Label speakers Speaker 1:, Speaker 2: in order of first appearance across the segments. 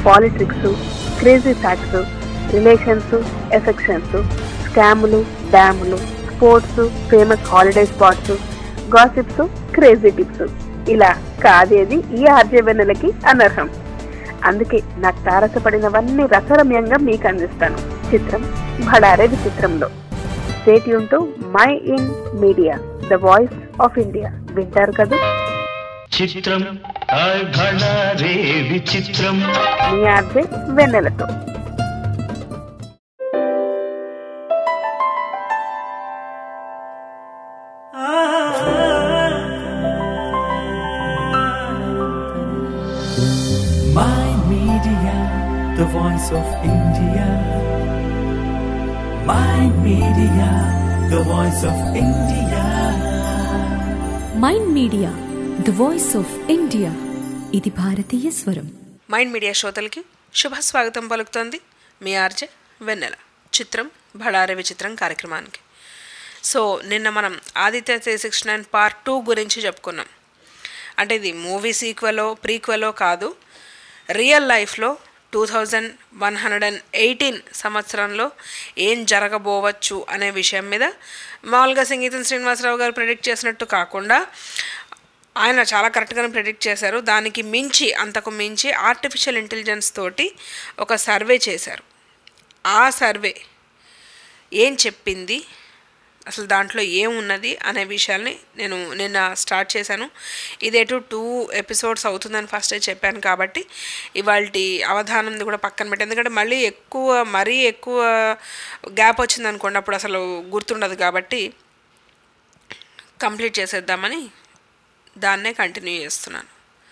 Speaker 1: Politics crazy facts relations affections స్కాములు డ్యాములు sports famous holiday spots gossips crazy tips ఇలా కాదేది ఈ ఆర్జే వెన్నెలకి అనర్హం అందుకే నాకు తారసపడినవన్నీ రసరమ్యంగా మీకు అందిస్తాను చిత్రం భడారే విచిత్రంలో స్టేట్ యూన్ my in media the voice of India వింటారు కదా
Speaker 2: చిత్రం హాయ్ భళా రే విచిత్రం
Speaker 1: మీ ఆర్జే వెన్నెలతో
Speaker 3: My Media, the voice of India. My Media, the voice of India.
Speaker 4: Mind media the voice of India ఇది భారతీయ స్వరం
Speaker 5: మైండ్ మీడియా శ్రోతలకి శుభ స్వాగతం పలుకుతోంది మీ ఆర్జే వెన్నెల చిత్రం భళారే విచిత్రం కార్యక్రమానికి సో నిన్న మనం Aditya three six nine part two గురించి చెప్పుకున్నాం అంటే ఇది మూవీ సీక్వెలో ప్రీక్వెలో కాదు రియల్ లైఫ్లో two thousand one hundred and eighteen సంవత్సరంలో ఏం జరగబోవచ్చు అనే విషయం మీద మామూలుగా సంగీతం శ్రీనివాసరావు గారు ప్రిడిక్ట్ చేసినట్టు కాకుండా ఆయన చాలా కరెక్ట్గానే ప్రిడిక్ట్ చేశారు దానికి మించి అంతకు మించి ఆర్టిఫిషియల్ ఇంటెలిజెన్స్ తోటి ఒక సర్వే చేశారు ఆ సర్వే ఏం చెప్పింది అసలు దాంట్లో ఏమున్నది అనే విషయాల్ని నేను నిన్న స్టార్ట్ చేశాను ఇదేటు టూ ఎపిసోడ్స్ అవుతుందని ఫస్ట్ చెప్పాను కాబట్టి ఇవాళ అవధానంది కూడా పక్కన పెట్టి ఎందుకంటే మళ్ళీ ఎక్కువ మరీ ఎక్కువ గ్యాప్ వచ్చింది అనుకోండి అప్పుడు అసలు గుర్తుండదు కాబట్టి కంప్లీట్ చేసేద్దామని దాన్నే కంటిన్యూ చేస్తున్నాను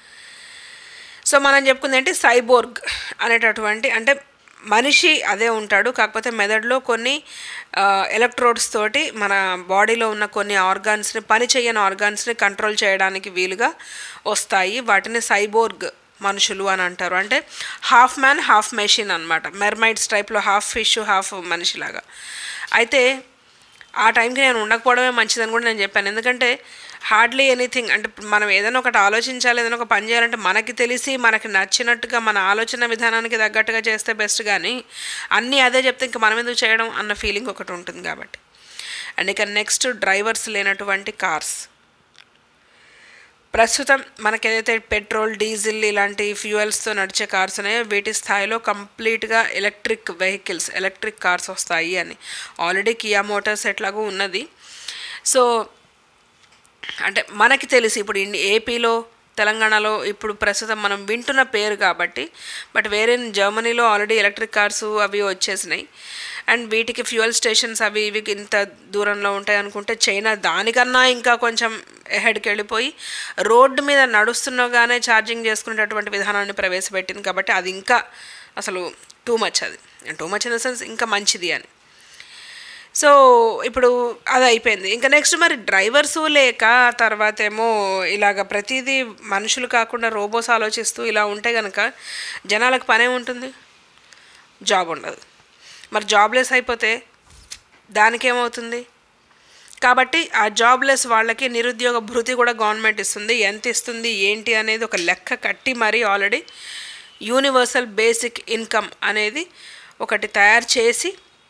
Speaker 5: సో మనం చెప్పుకుంది ఏంటి సైబోర్గ్ అనేటటువంటి అంటే మనిషి అదే ఉంటాడు కాకపోతే మెదడులో కొన్ని ఎలక్ట్రోడ్స్ తోటి మన బాడీలో ఉన్న కొన్ని ఆర్గాన్స్ని పని చేయని ఆర్గాన్స్ని కంట్రోల్ చేయడానికి వీలుగా వస్తాయి వాటిని సైబోర్గ్ మనుషులు అని అంటారు అంటే హాఫ్ మ్యాన్ హాఫ్ మెషిన్ అనమాట మెర్మైడ్స్ టైప్లో హాఫ్ ఫిష్ హాఫ్ మనిషిలాగా అయితే ఆ టైంకి నేను ఉండకపోవడమే మంచిదని కూడా నేను చెప్పాను ఎందుకంటే హార్డ్లీ ఎనీథింగ్ అంటే మనం ఏదైనా ఒకటి ఆలోచించాలి ఏదైనా ఒక పని చేయాలంటే మనకి తెలిసి మనకి నచ్చినట్టుగా మన ఆలోచన విధానానికి తగ్గట్టుగా చేస్తే బెస్ట్ కానీ అన్నీ అదే చెప్తే ఇంకా మనం ఎందుకు చేయడం అన్న ఫీలింగ్ ఒకటి ఉంటుంది కాబట్టి అండ్ ఇక నెక్స్ట్ డ్రైవర్స్ లేనటువంటి కార్స్ ప్రస్తుతం మనకి ఏదైతే పెట్రోల్ డీజిల్ ఇలాంటి ఫ్యూయల్స్తో నడిచే కార్స్ ఉన్నాయో వీటి స్థాయిలో కంప్లీట్గా ఎలక్ట్రిక్ వెహికల్స్ ఎలక్ట్రిక్ కార్స్ వస్తాయి అని ఆల్రెడీ కియా మోటార్స్ ఎట్లాగో ఉన్నది సో అంటే మనకి తెలిసి ఇప్పుడు ఇండి ఏపీలో తెలంగాణలో ఇప్పుడు ప్రస్తుతం మనం వింటున్న పేరు కాబట్టి బట్ వేరే జర్మనీలో ఆల్రెడీ ఎలక్ట్రిక్ కార్స్ అవి వచ్చేసినాయి అండ్ వీటికి ఫ్యూయల్ స్టేషన్స్ అవి ఇవి ఇంత దూరంలో ఉంటాయి అనుకుంటే చైనా దానికన్నా ఇంకా కొంచెం హెడ్కి వెళ్ళిపోయి రోడ్డు మీద నడుస్తున్నగానే ఛార్జింగ్ చేసుకునేటటువంటి విధానాన్ని ప్రవేశపెట్టింది కాబట్టి అది ఇంకా అసలు టూ మచ్ అది too much in the sense ఇంకా మంచిది అని సో ఇప్పుడు అది అయిపోయింది ఇంకా నెక్స్ట్ మరి డ్రైవర్సు లేక తర్వాత ఏమో ఇలాగ ప్రతిదీ మనుషులు కాకుండా రోబోస్ ఆలోచిస్తూ ఇలా ఉంటే కనుక జనాలకు పనే ఉంటుంది జాబ్ ఉండదు మరి జాబ్లెస్ అయిపోతే దానికేమవుతుంది కాబట్టి ఆ జాబ్లెస్ వాళ్ళకి నిరుద్యోగ భృతి కూడా గవర్నమెంట్ ఇస్తుంది ఎంత ఇస్తుంది ఏంటి అనేది ఒక లెక్క కట్టి మరీ ఆల్రెడీ యూనివర్సల్ బేసిక్ ఇన్కమ్ అనేది ఒకటి తయారు చేసి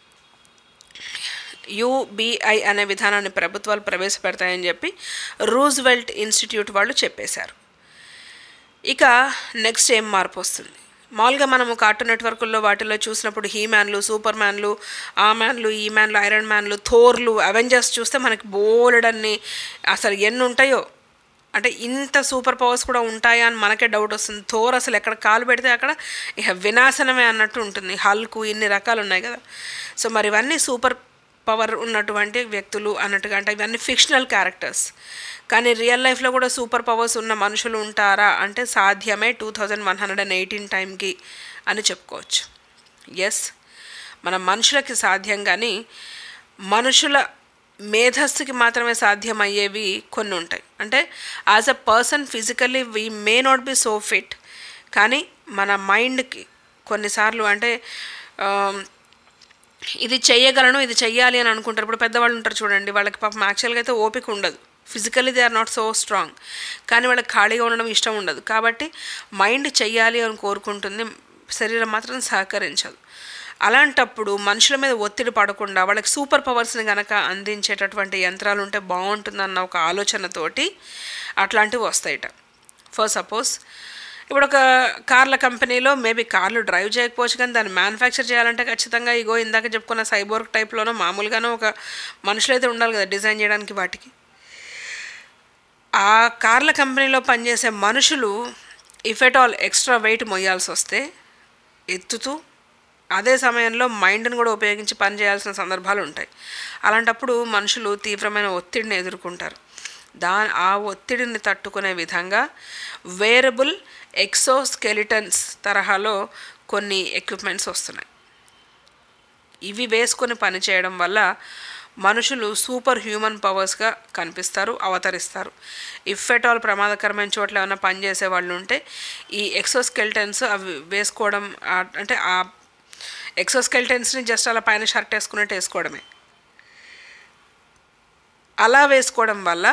Speaker 5: యూబీఐ అనే విధానాన్ని ప్రభుత్వాలు ప్రవేశపెడతాయని చెప్పి రూజ్వెల్ట్ ఇన్స్టిట్యూట్ వాళ్ళు చెప్పేశారు ఇక నెక్స్ట్ ఏం మార్పు వస్తుంది మామూలుగా మనము కార్టూన్ నెట్వర్క్ల్లో వాటిల్లో చూసినప్పుడు హీ మ్యాన్లు సూపర్ మ్యాన్లు ఆ మ్యాన్లు ఈ మ్యాన్లు ఐరన్ మ్యాన్లు థోర్లు అవెంజర్స్ చూస్తే మనకి బోలెడన్ని అసలు ఎన్ని ఉంటాయో అంటే ఇంత సూపర్ పవర్స్ కూడా ఉంటాయా అని మనకే డౌట్ వస్తుంది థోర్ అసలు ఎక్కడ కాలు పెడితే అక్కడ ఇక వినాశనమే అన్నట్టు ఉంటుంది హల్కు ఇన్ని రకాలు ఉన్నాయి కదా సో మరి ఇవన్నీ సూపర్ పవర్ ఉన్నటువంటి వ్యక్తులు అన్నట్టుగా అంటే ఇవన్నీ ఫిక్షనల్ క్యారెక్టర్స్ కానీ రియల్ లైఫ్లో కూడా సూపర్ పవర్స్ ఉన్న మనుషులు ఉంటారా అంటే సాధ్యమే two thousand one hundred and eighteen టైంకి అని చెప్పుకోవచ్చు ఎస్ మన మనుషులకి సాధ్యం కానీ మనుషుల మేధస్సుకి మాత్రమే సాధ్యమయ్యేవి కొన్ని ఉంటాయి అంటే as a person physically we may not be so fit కానీ మన మైండ్కి కొన్నిసార్లు అంటే ఇది చెయ్యగలను ఇది చెయ్యాలి అని అనుకుంటారు ఇప్పుడు పెద్దవాళ్ళు ఉంటారు చూడండి వాళ్ళకి పాపం యాక్చువల్గా అయితే ఓపిక ఉండదు physically they are not so strong కానీ వాళ్ళకి ఖాళీగా ఉండడం ఇష్టం ఉండదు కాబట్టి మైండ్ చెయ్యాలి అని కోరుకుంటుంది శరీరం మాత్రం సహకరించదు అలాంటప్పుడు మనుషుల మీద ఒత్తిడి పడకుండా వాళ్ళకి సూపర్ పవర్స్ని గనక అందించేటటువంటి యంత్రాలు ఉంటే బాగుంటుందన్న ఒక ఆలోచనతోటి అట్లాంటివి వస్తాయిట ఫర్ సపోజ్ ఇప్పుడు ఒక కార్ల కంపెనీలో మేబీ కార్లు డ్రైవ్ చేయకపోవచ్చు కానీ దాన్ని మ్యానుఫ్యాక్చర్ చేయాలంటే ఖచ్చితంగా ఇగో ఇందాక చెప్పుకున్న సైబోర్గ్ టైప్లోనో మామూలుగానో ఒక మనుషులైతే ఉండాలి కదా డిజైన్ చేయడానికి వాటికి ఆ కార్ల కంపెనీలో పనిచేసే మనుషులు if at all extra weight మొయ్యాల్సి వస్తే ఎత్తుతూ అదే సమయంలో మైండ్ని కూడా ఉపయోగించి పని చేయాల్సిన సందర్భాలు ఉంటాయి అలాంటప్పుడు మనుషులు తీవ్రమైన ఒత్తిడిని ఎదుర్కొంటారు దా ఆ ఒత్తిడిని తట్టుకునే విధంగా వేరబుల్ ఎక్సోస్కెలిటన్స్ తరహాలో కొన్ని ఎక్విప్మెంట్స్ వస్తున్నాయి ఇవి వేసుకొని పని చేయడం వల్ల మనుషులు సూపర్ హ్యూమన్ పవర్స్గా కనిపిస్తారు అవతరిస్తారు ఇఫ్ ఎట్ ఆల్ ప్రమాదకరమైన చోట్ల ఏమైనా పనిచేసే వాళ్ళు ఉంటే ఈ ఎక్సోస్కెల్టన్స్ అవి వేసుకోవడం ఆ- అంటే ఆ ఎక్సోస్కెల్టన్స్ని జస్ట్ అలా పైన షర్ట్ వేసుకున్నట్టు వేసుకోవడమే అలా వేసుకోవడం వల్ల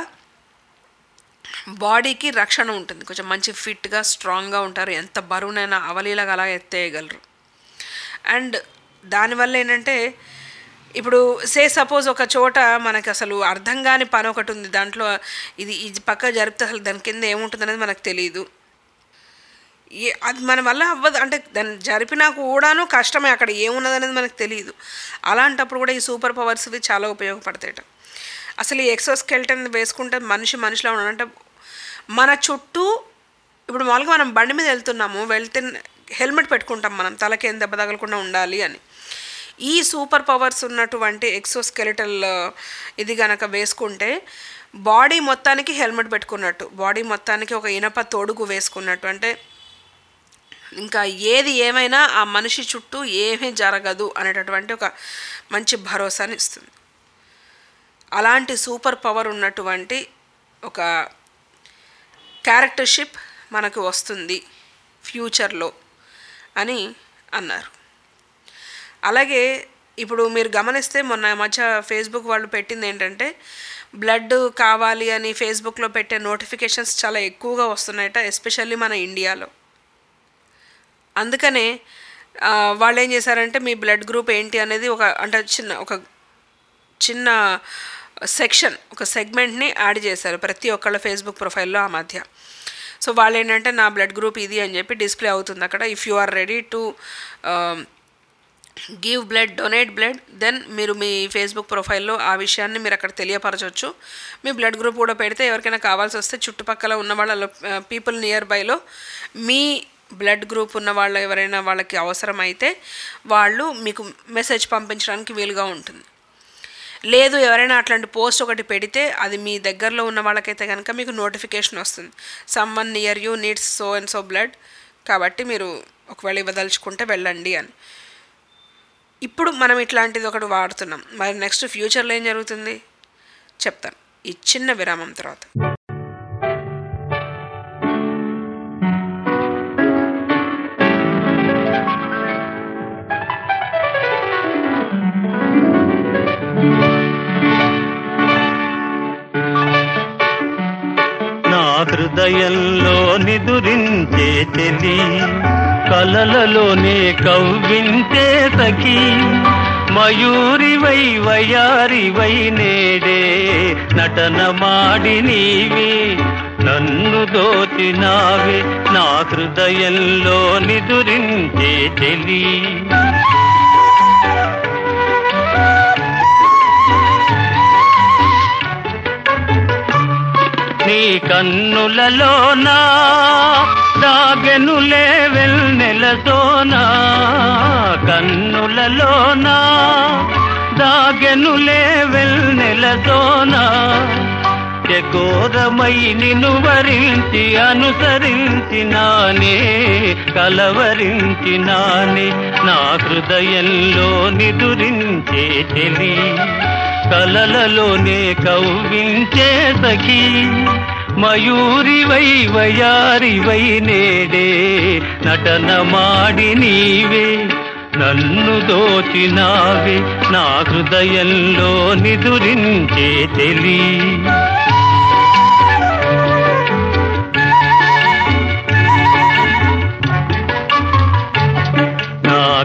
Speaker 5: బాడీకి రక్షణ ఉంటుంది కొంచెం మంచి ఫిట్గా స్ట్రాంగ్గా ఉంటారు ఎంత బరువునైనా అవలీలగా అలా ఎత్తేయగలరు అండ్ దానివల్ల ఏంటంటే ఇప్పుడు సే సపోజ్ ఒక చోట మనకి అసలు అర్థం కాని పని ఒకటి ఉంది దాంట్లో ఇది ఇది పక్క జరిపితే అసలు దాని కింద ఏముంటుంది అనేది మనకు తెలియదు ఏ అది మన వల్ల అవ్వదు అంటే దాన్ని జరిపినా కూడాను కష్టమే అక్కడ ఏమున్నది అనేది మనకు తెలియదు అలాంటప్పుడు కూడా ఈ సూపర్ పవర్స్వి చాలా ఉపయోగపడతాయట అసలు ఈ ఎక్సోస్కెల్టన్ వేసుకుంటే మనిషి మనిషిలో ఉన్నాడు అంటే మన చుట్టూ ఇప్పుడు మామూలుగా మనం బండి మీద వెళ్తున్నాము వెళ్తే హెల్మెట్ పెట్టుకుంటాం మనం తలకి ఏం దెబ్బ తగలకుండా ఉండాలి అని ఈ సూపర్ పవర్స్ ఉన్నటువంటి ఎక్సోస్కెలిటల్ ఇది గనక వేసుకుంటే బాడీ మొత్తానికి హెల్మెట్ పెట్టుకున్నట్టు బాడీ మొత్తానికి ఒక ఇనప తొడుగు వేసుకున్నట్టు అంటే ఇంకా ఏది ఏమైనా ఆ మనిషి చుట్టూ ఏమీ జరగదు అనేటటువంటి ఒక మంచి భరోసాని ఇస్తుంది అలాంటి సూపర్ పవర్ ఉన్నటువంటి ఒక క్యారెక్టర్షిప్ మనకు వస్తుంది ఫ్యూచర్లో అని అన్నారు అలాగే ఇప్పుడు మీరు గమనిస్తే మొన్న ఈ మధ్య ఫేస్బుక్ వాళ్ళు పెట్టింది ఏంటంటే బ్లడ్ కావాలి అని ఫేస్బుక్లో పెట్టే నోటిఫికేషన్స్ చాలా ఎక్కువగా వస్తున్నాయట ఎస్పెషల్లీ మన ఇండియాలో అందుకనే ఆ, వాళ్ళు ఏం చేశారంటే మీ బ్లడ్ గ్రూప్ ఏంటి అనేది ఒక అంటే చిన్న ఒక చిన్న సెక్షన్ ఒక సెగ్మెంట్ని యాడ్ చేశారు ప్రతి ఒక్కళ్ళ ఫేస్బుక్ ప్రొఫైల్లో ఆ మధ్య సో వాళ్ళు ఏంటంటే నా బ్లడ్ గ్రూప్ ఇది అని చెప్పి డిస్ప్లే అవుతుంది అక్కడ if you are ready to give blood donate blood then మీరు మీ ఫేస్బుక్ ప్రొఫైల్లో ఆ విషయాన్ని మీరు అక్కడ తెలియపరచవచ్చు మీ బ్లడ్ గ్రూప్ కూడా పెడితే ఎవరికైనా కావాల్సి వస్తే చుట్టుపక్కల ఉన్న వాళ్ళ పీపుల్ నియర్ బైలో మీ బ్లడ్ గ్రూప్ ఉన్న వాళ్ళు ఎవరైనా వాళ్ళకి అవసరమైతే వాళ్ళు మీకు మెసేజ్ పంపించడానికి వీలుగా ఉంటుంది లేదు ఎవరైనా అట్లాంటి పోస్ట్ ఒకటి పెడితే అది మీ దగ్గరలో ఉన్న వాళ్ళకైతే కనుక మీకు నోటిఫికేషన్ వస్తుంది someone near you needs so and so blood కాబట్టి మీరు ఒకవేళ ఇవ్వదలుచుకుంటే వెళ్ళండి అని ఇప్పుడు మనం ఇట్లాంటిది ఒకటి వాడుతున్నాం మరి నెక్స్ట్ ఫ్యూచర్లో ఏం జరుగుతుంది చెప్తాను ఈ చిన్న విరామం తర్వాత
Speaker 2: నా హృదయంలో నిదురించే చెలి కలలలోనే కవ్వించే సఖి మయూరివై వయారివై నేడే నటన మాడి నీవే నన్ను దోచినావే నా హృదయంలో నిదురించే చెలి నీ కన్నులలోనా దాగెనులే వెన్నెలతోనా కన్నులలోనా దాగెనులే వెన్నెలతోనా ఘోరమై నిన్ను వరించి అనుసరించినానే కలవరించినానే నా హృదయంలో నిదురించే చెలి కలలలోనే కవ్వించే సఖీ మయూరివై వయారివై నేడే నటన మాడి నీవే నన్ను దోచినావే నా హృదయంలో నిదురించే తెలి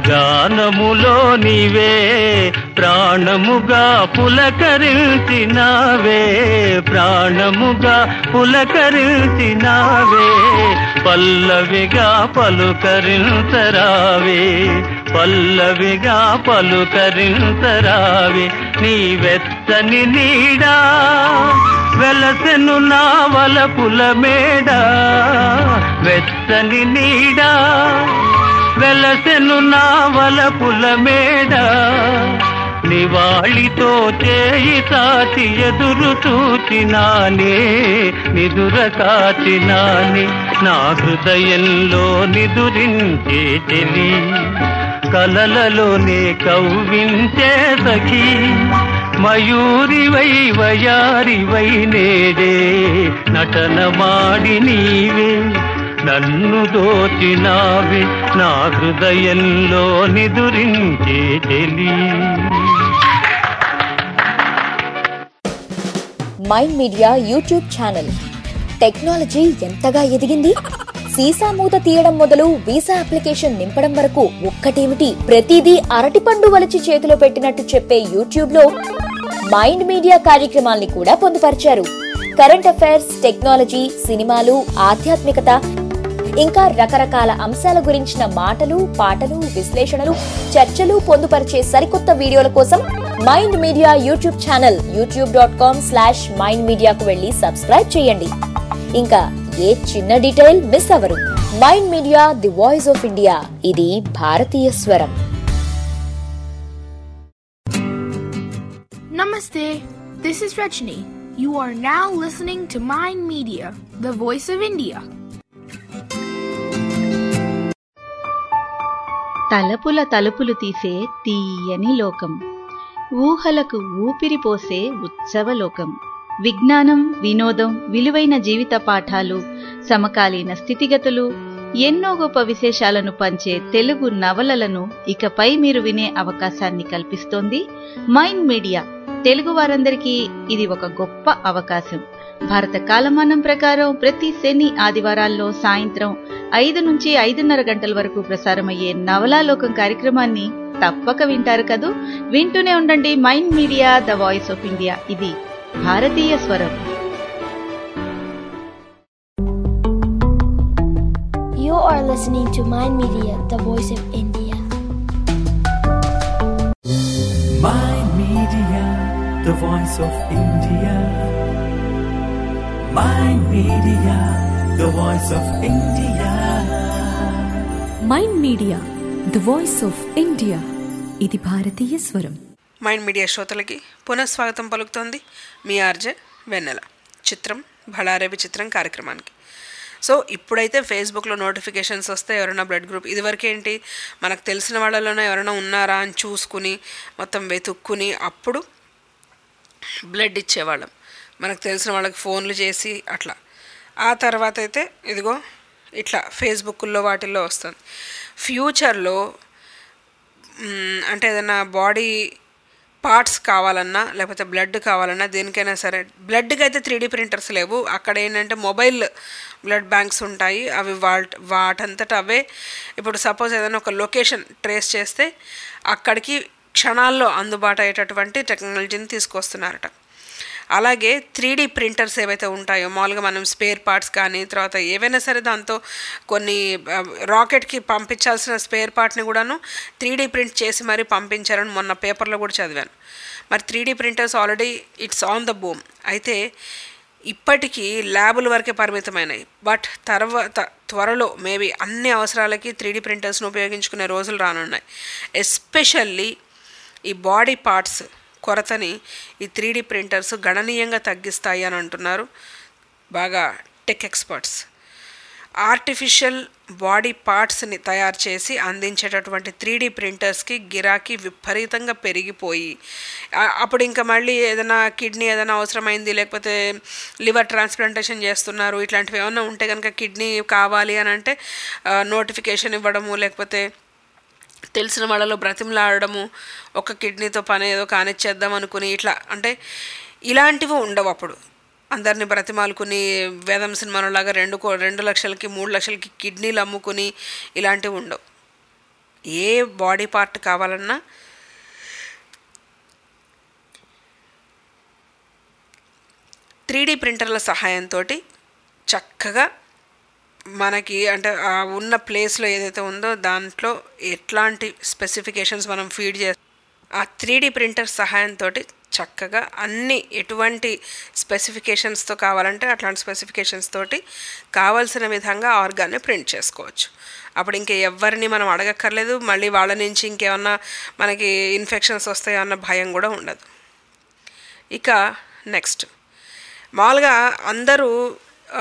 Speaker 2: గానములో నీవే ప్రాణముగా పులకరించినావే ప్రాణముగా పులకరించినావే పల్లవిగా పలుకరించరావే పల్లవిగా పలుకరించరావే నీ వెచ్చని నీడా వెలసెను నా వలపుల మేడ వెచ్చని నీడా వెలసెను నా వలపుల మేడ నివాళితో చేయి తాచి ఎదురు చూచినానే నిదుర కాచినానే నా హృదయంలో నిదురించే చెలి కలలలోనే కవ్వించే సఖీ మయూరివై వయారివై నేడే నటన మాడి నీవే నన్ను దోచినావే నా హృదయంలో నిదురించే చెలి
Speaker 6: Mind Media YouTube channel technology ఎంతగా ఎదిగింది సీసా మూత తీయడం మొదలు వీసా అప్లికేషన్ నింపడం వరకు ఒక్కటేమిటి ప్రతిదీ అరటిపండు వలిచి చేతిలో పెట్టినట్టు చెప్పే యూట్యూబ్ లో మైండ్ మీడియా కార్యక్రమాల్ని కూడా పొందుపరిచారు కరెంట్ అఫైర్స్ టెక్నాలజీ సినిమాలు ఆధ్యాత్మికత ఇంకా రకరకాల అంశాల గురించిన మాటలు పాటలు విశ్లేషణలు చర్చలు పొందుపరిచే సరికొత్త వీడియోల కోసం Mind Media YouTube channel YouTube dot com slash Mind మీడియాకు వెళ్ళి సబ్స్క్రైబ్ చేయండి ఇంకా ఏ చిన్న డీటెయిల్ మిస్ అవరు Mind Media the voice of India ఇది భారతీయ స్వరం
Speaker 7: Namaste. This is Rajni. You are now listening to Mind Media, the voice of India.
Speaker 8: తలపుల తలుపులు తీసే తీయని లోకం ఊహలకు ఊపిరి పోసే ఉత్సవలోకం విజ్ఞానం వినోదం విలువైన జీవిత పాఠాలు సమకాలీన స్థితిగతులు ఎన్నో గొప్ప విశేషాలను పంచే తెలుగు నవలలను ఇకపై మీరు వినే అవకాశాన్ని కల్పిస్తోంది మైండ్ మీడియా తెలుగు వారందరికీ ఇది ఒక గొప్ప అవకాశం భారత కాలమానం ప్రకారం ప్రతి శని ఆదివారాల్లో సాయంత్రం ఐదు నుంచి ఐదున్నర గంటల వరకు ప్రసారమయ్యే నవలాలోకం కార్యక్రమాన్ని తప్పక వింటారు కదూ వింటూనే ఉండండి Mind media the voice of India ఇది భారతీయ స్వరం
Speaker 9: You are listening to Mind Media, the voice of India.
Speaker 3: Mind Media, the voice of India. Mind Media, the voice of India.
Speaker 4: Mind media the voice of India ఇది భారతీయ స్వరం
Speaker 5: Mind media శ్రోతలకి పునఃస్వాగతం పలుకుతోంది మీ RJ వెన్నెల చిత్రం భళారేవి చిత్రం కార్యక్రమానికి so ఇప్పుడైతే ఫేస్బుక్లో నోటిఫికేషన్స్ వస్తే ఎవరైనా బ్లడ్ గ్రూప్ ఇదివరకు ఏంటి మనకు తెలిసిన వాళ్ళలోనే ఎవరైనా ఉన్నారా అని చూసుకుని మొత్తం వెతుక్కుని అప్పుడు బ్లడ్ ఇచ్చేవాళ్ళం మనకు తెలిసిన వాళ్ళకి ఫోన్లు చేసి అట్లా ఆ తర్వాత అయితే ఇదిగో ఇట్లా ఫేస్బుక్లో వాటిల్లో వస్తుంది ఫ్యూచర్లో మ్, అంటే ఏదైనా బాడీ పార్ట్స్ కావాలన్నా లేకపోతే బ్లడ్ కావాలన్నా దేనికైనా సరే బ్లడ్కి అయితే త్రీ డీ ప్రింటర్స్ లేవు అక్కడ ఏంటంటే మొబైల్ బ్లడ్ బ్యాంక్స్ ఉంటాయి అవి వాట్ వాటంతట అవే ఇప్పుడు సపోజ్ ఏదైనా ఒక లొకేషన్ ట్రేస్ చేస్తే అక్కడికి క్షణాల్లో అందుబాటు అయ్యేటటువంటి టెక్నాలజీని తీసుకొస్తున్నారట అలాగే త్రీ డీ ప్రింటర్స్ ఏవైతే ఉంటాయో మామూలుగా మనం స్పేర్ పార్ట్స్ కానీ తర్వాత ఏవైనా సరే దాంతో కొన్ని ఆ, రాకెట్కి పంపించాల్సిన స్పేర్ పార్ట్ని కూడాను త్రీ డీ ప్రింట్ చేసి మరీ పంపించారని మొన్న పేపర్లో కూడా చదివాను మరి three D printers already it's on the boom అయితే ఇప్పటికీ ల్యాబుల వరకే పరిమితమైనవి బట్ తర్వాత త్వరలో మేబీ అన్ని అవసరాలకి త్రీ డీ ప్రింటర్స్ను ఉపయోగించుకునే రోజులు రానున్నాయి ఎస్పెషల్లీ ఈ బాడీ పార్ట్స్ కొరతని ఈ త్రీ డీ ప్రింటర్స్ గణనీయంగా తగ్గిస్తాయి అని అంటున్నారు బాగా టెక్ ఎక్స్పర్ట్స్ ఆర్టిఫిషియల్ బాడీ పార్ట్స్ని తయారు చేసి అందించేటటువంటి త్రీ డీ ప్రింటర్స్కి గిరాకీ విపరీతంగా పెరిగిపోయి ఆ- అప్పుడు ఇంకా మళ్ళీ ఏదైనా కిడ్నీ ఏదైనా అవసరమైంది లేకపోతే లివర్ ట్రాన్స్ప్లాంటేషన్ చేస్తున్నారు ఇట్లాంటివి ఏమైనా ఉంటే కనుక కిడ్నీ కావాలి అని అంటే నోటిఫికేషన్ ఇవ్వడము లేకపోతే తెలిసిన వాళ్ళలో బ్రతిమలాడడము ఒక కిడ్నీతో పని ఏదో కానిచ్చేద్దాం అనుకుని ఇట్లా అంటే ఇలాంటివి ఉండవు అప్పుడు అందరిని బ్రతిమాలుకుని వేదం సినిమాలాగా రెండు కో రెండు లక్షలకి మూడు లక్షలకి కిడ్నీలు అమ్ముకుని ఇలాంటివి ఉండవు ఏ బాడీ పార్ట్ కావాలన్నా త్రీ డీ ప్రింటర్ల సహాయంతో చక్కగా మనకి అంటే ఆ ఉన్న ప్లేస్లో ఏదైతే ఉందో దాంట్లో ఎట్లాంటి స్పెసిఫికేషన్స్ మనం ఫీడ్ చే ఆ త్రీ డీ ప్రింటర్ సహాయంతో చక్కగా అన్ని ఎటువంటి స్పెసిఫికేషన్స్తో కావాలంటే అట్లాంటి స్పెసిఫికేషన్స్ తోటి కావాల్సిన విధంగా ఆర్గాన్ని ప్రింట్ చేసుకోవచ్చు అప్పుడు ఇంక ఎవరిని మనం అడగక్కర్లేదు మళ్ళీ వాళ్ళ నుంచి ఇంకేమన్నా మనకి ఇన్ఫెక్షన్స్ వస్తాయో అన్న భయం కూడా ఉండదు ఇక నెక్స్ట్ మామూలుగా అందరూ ఆ,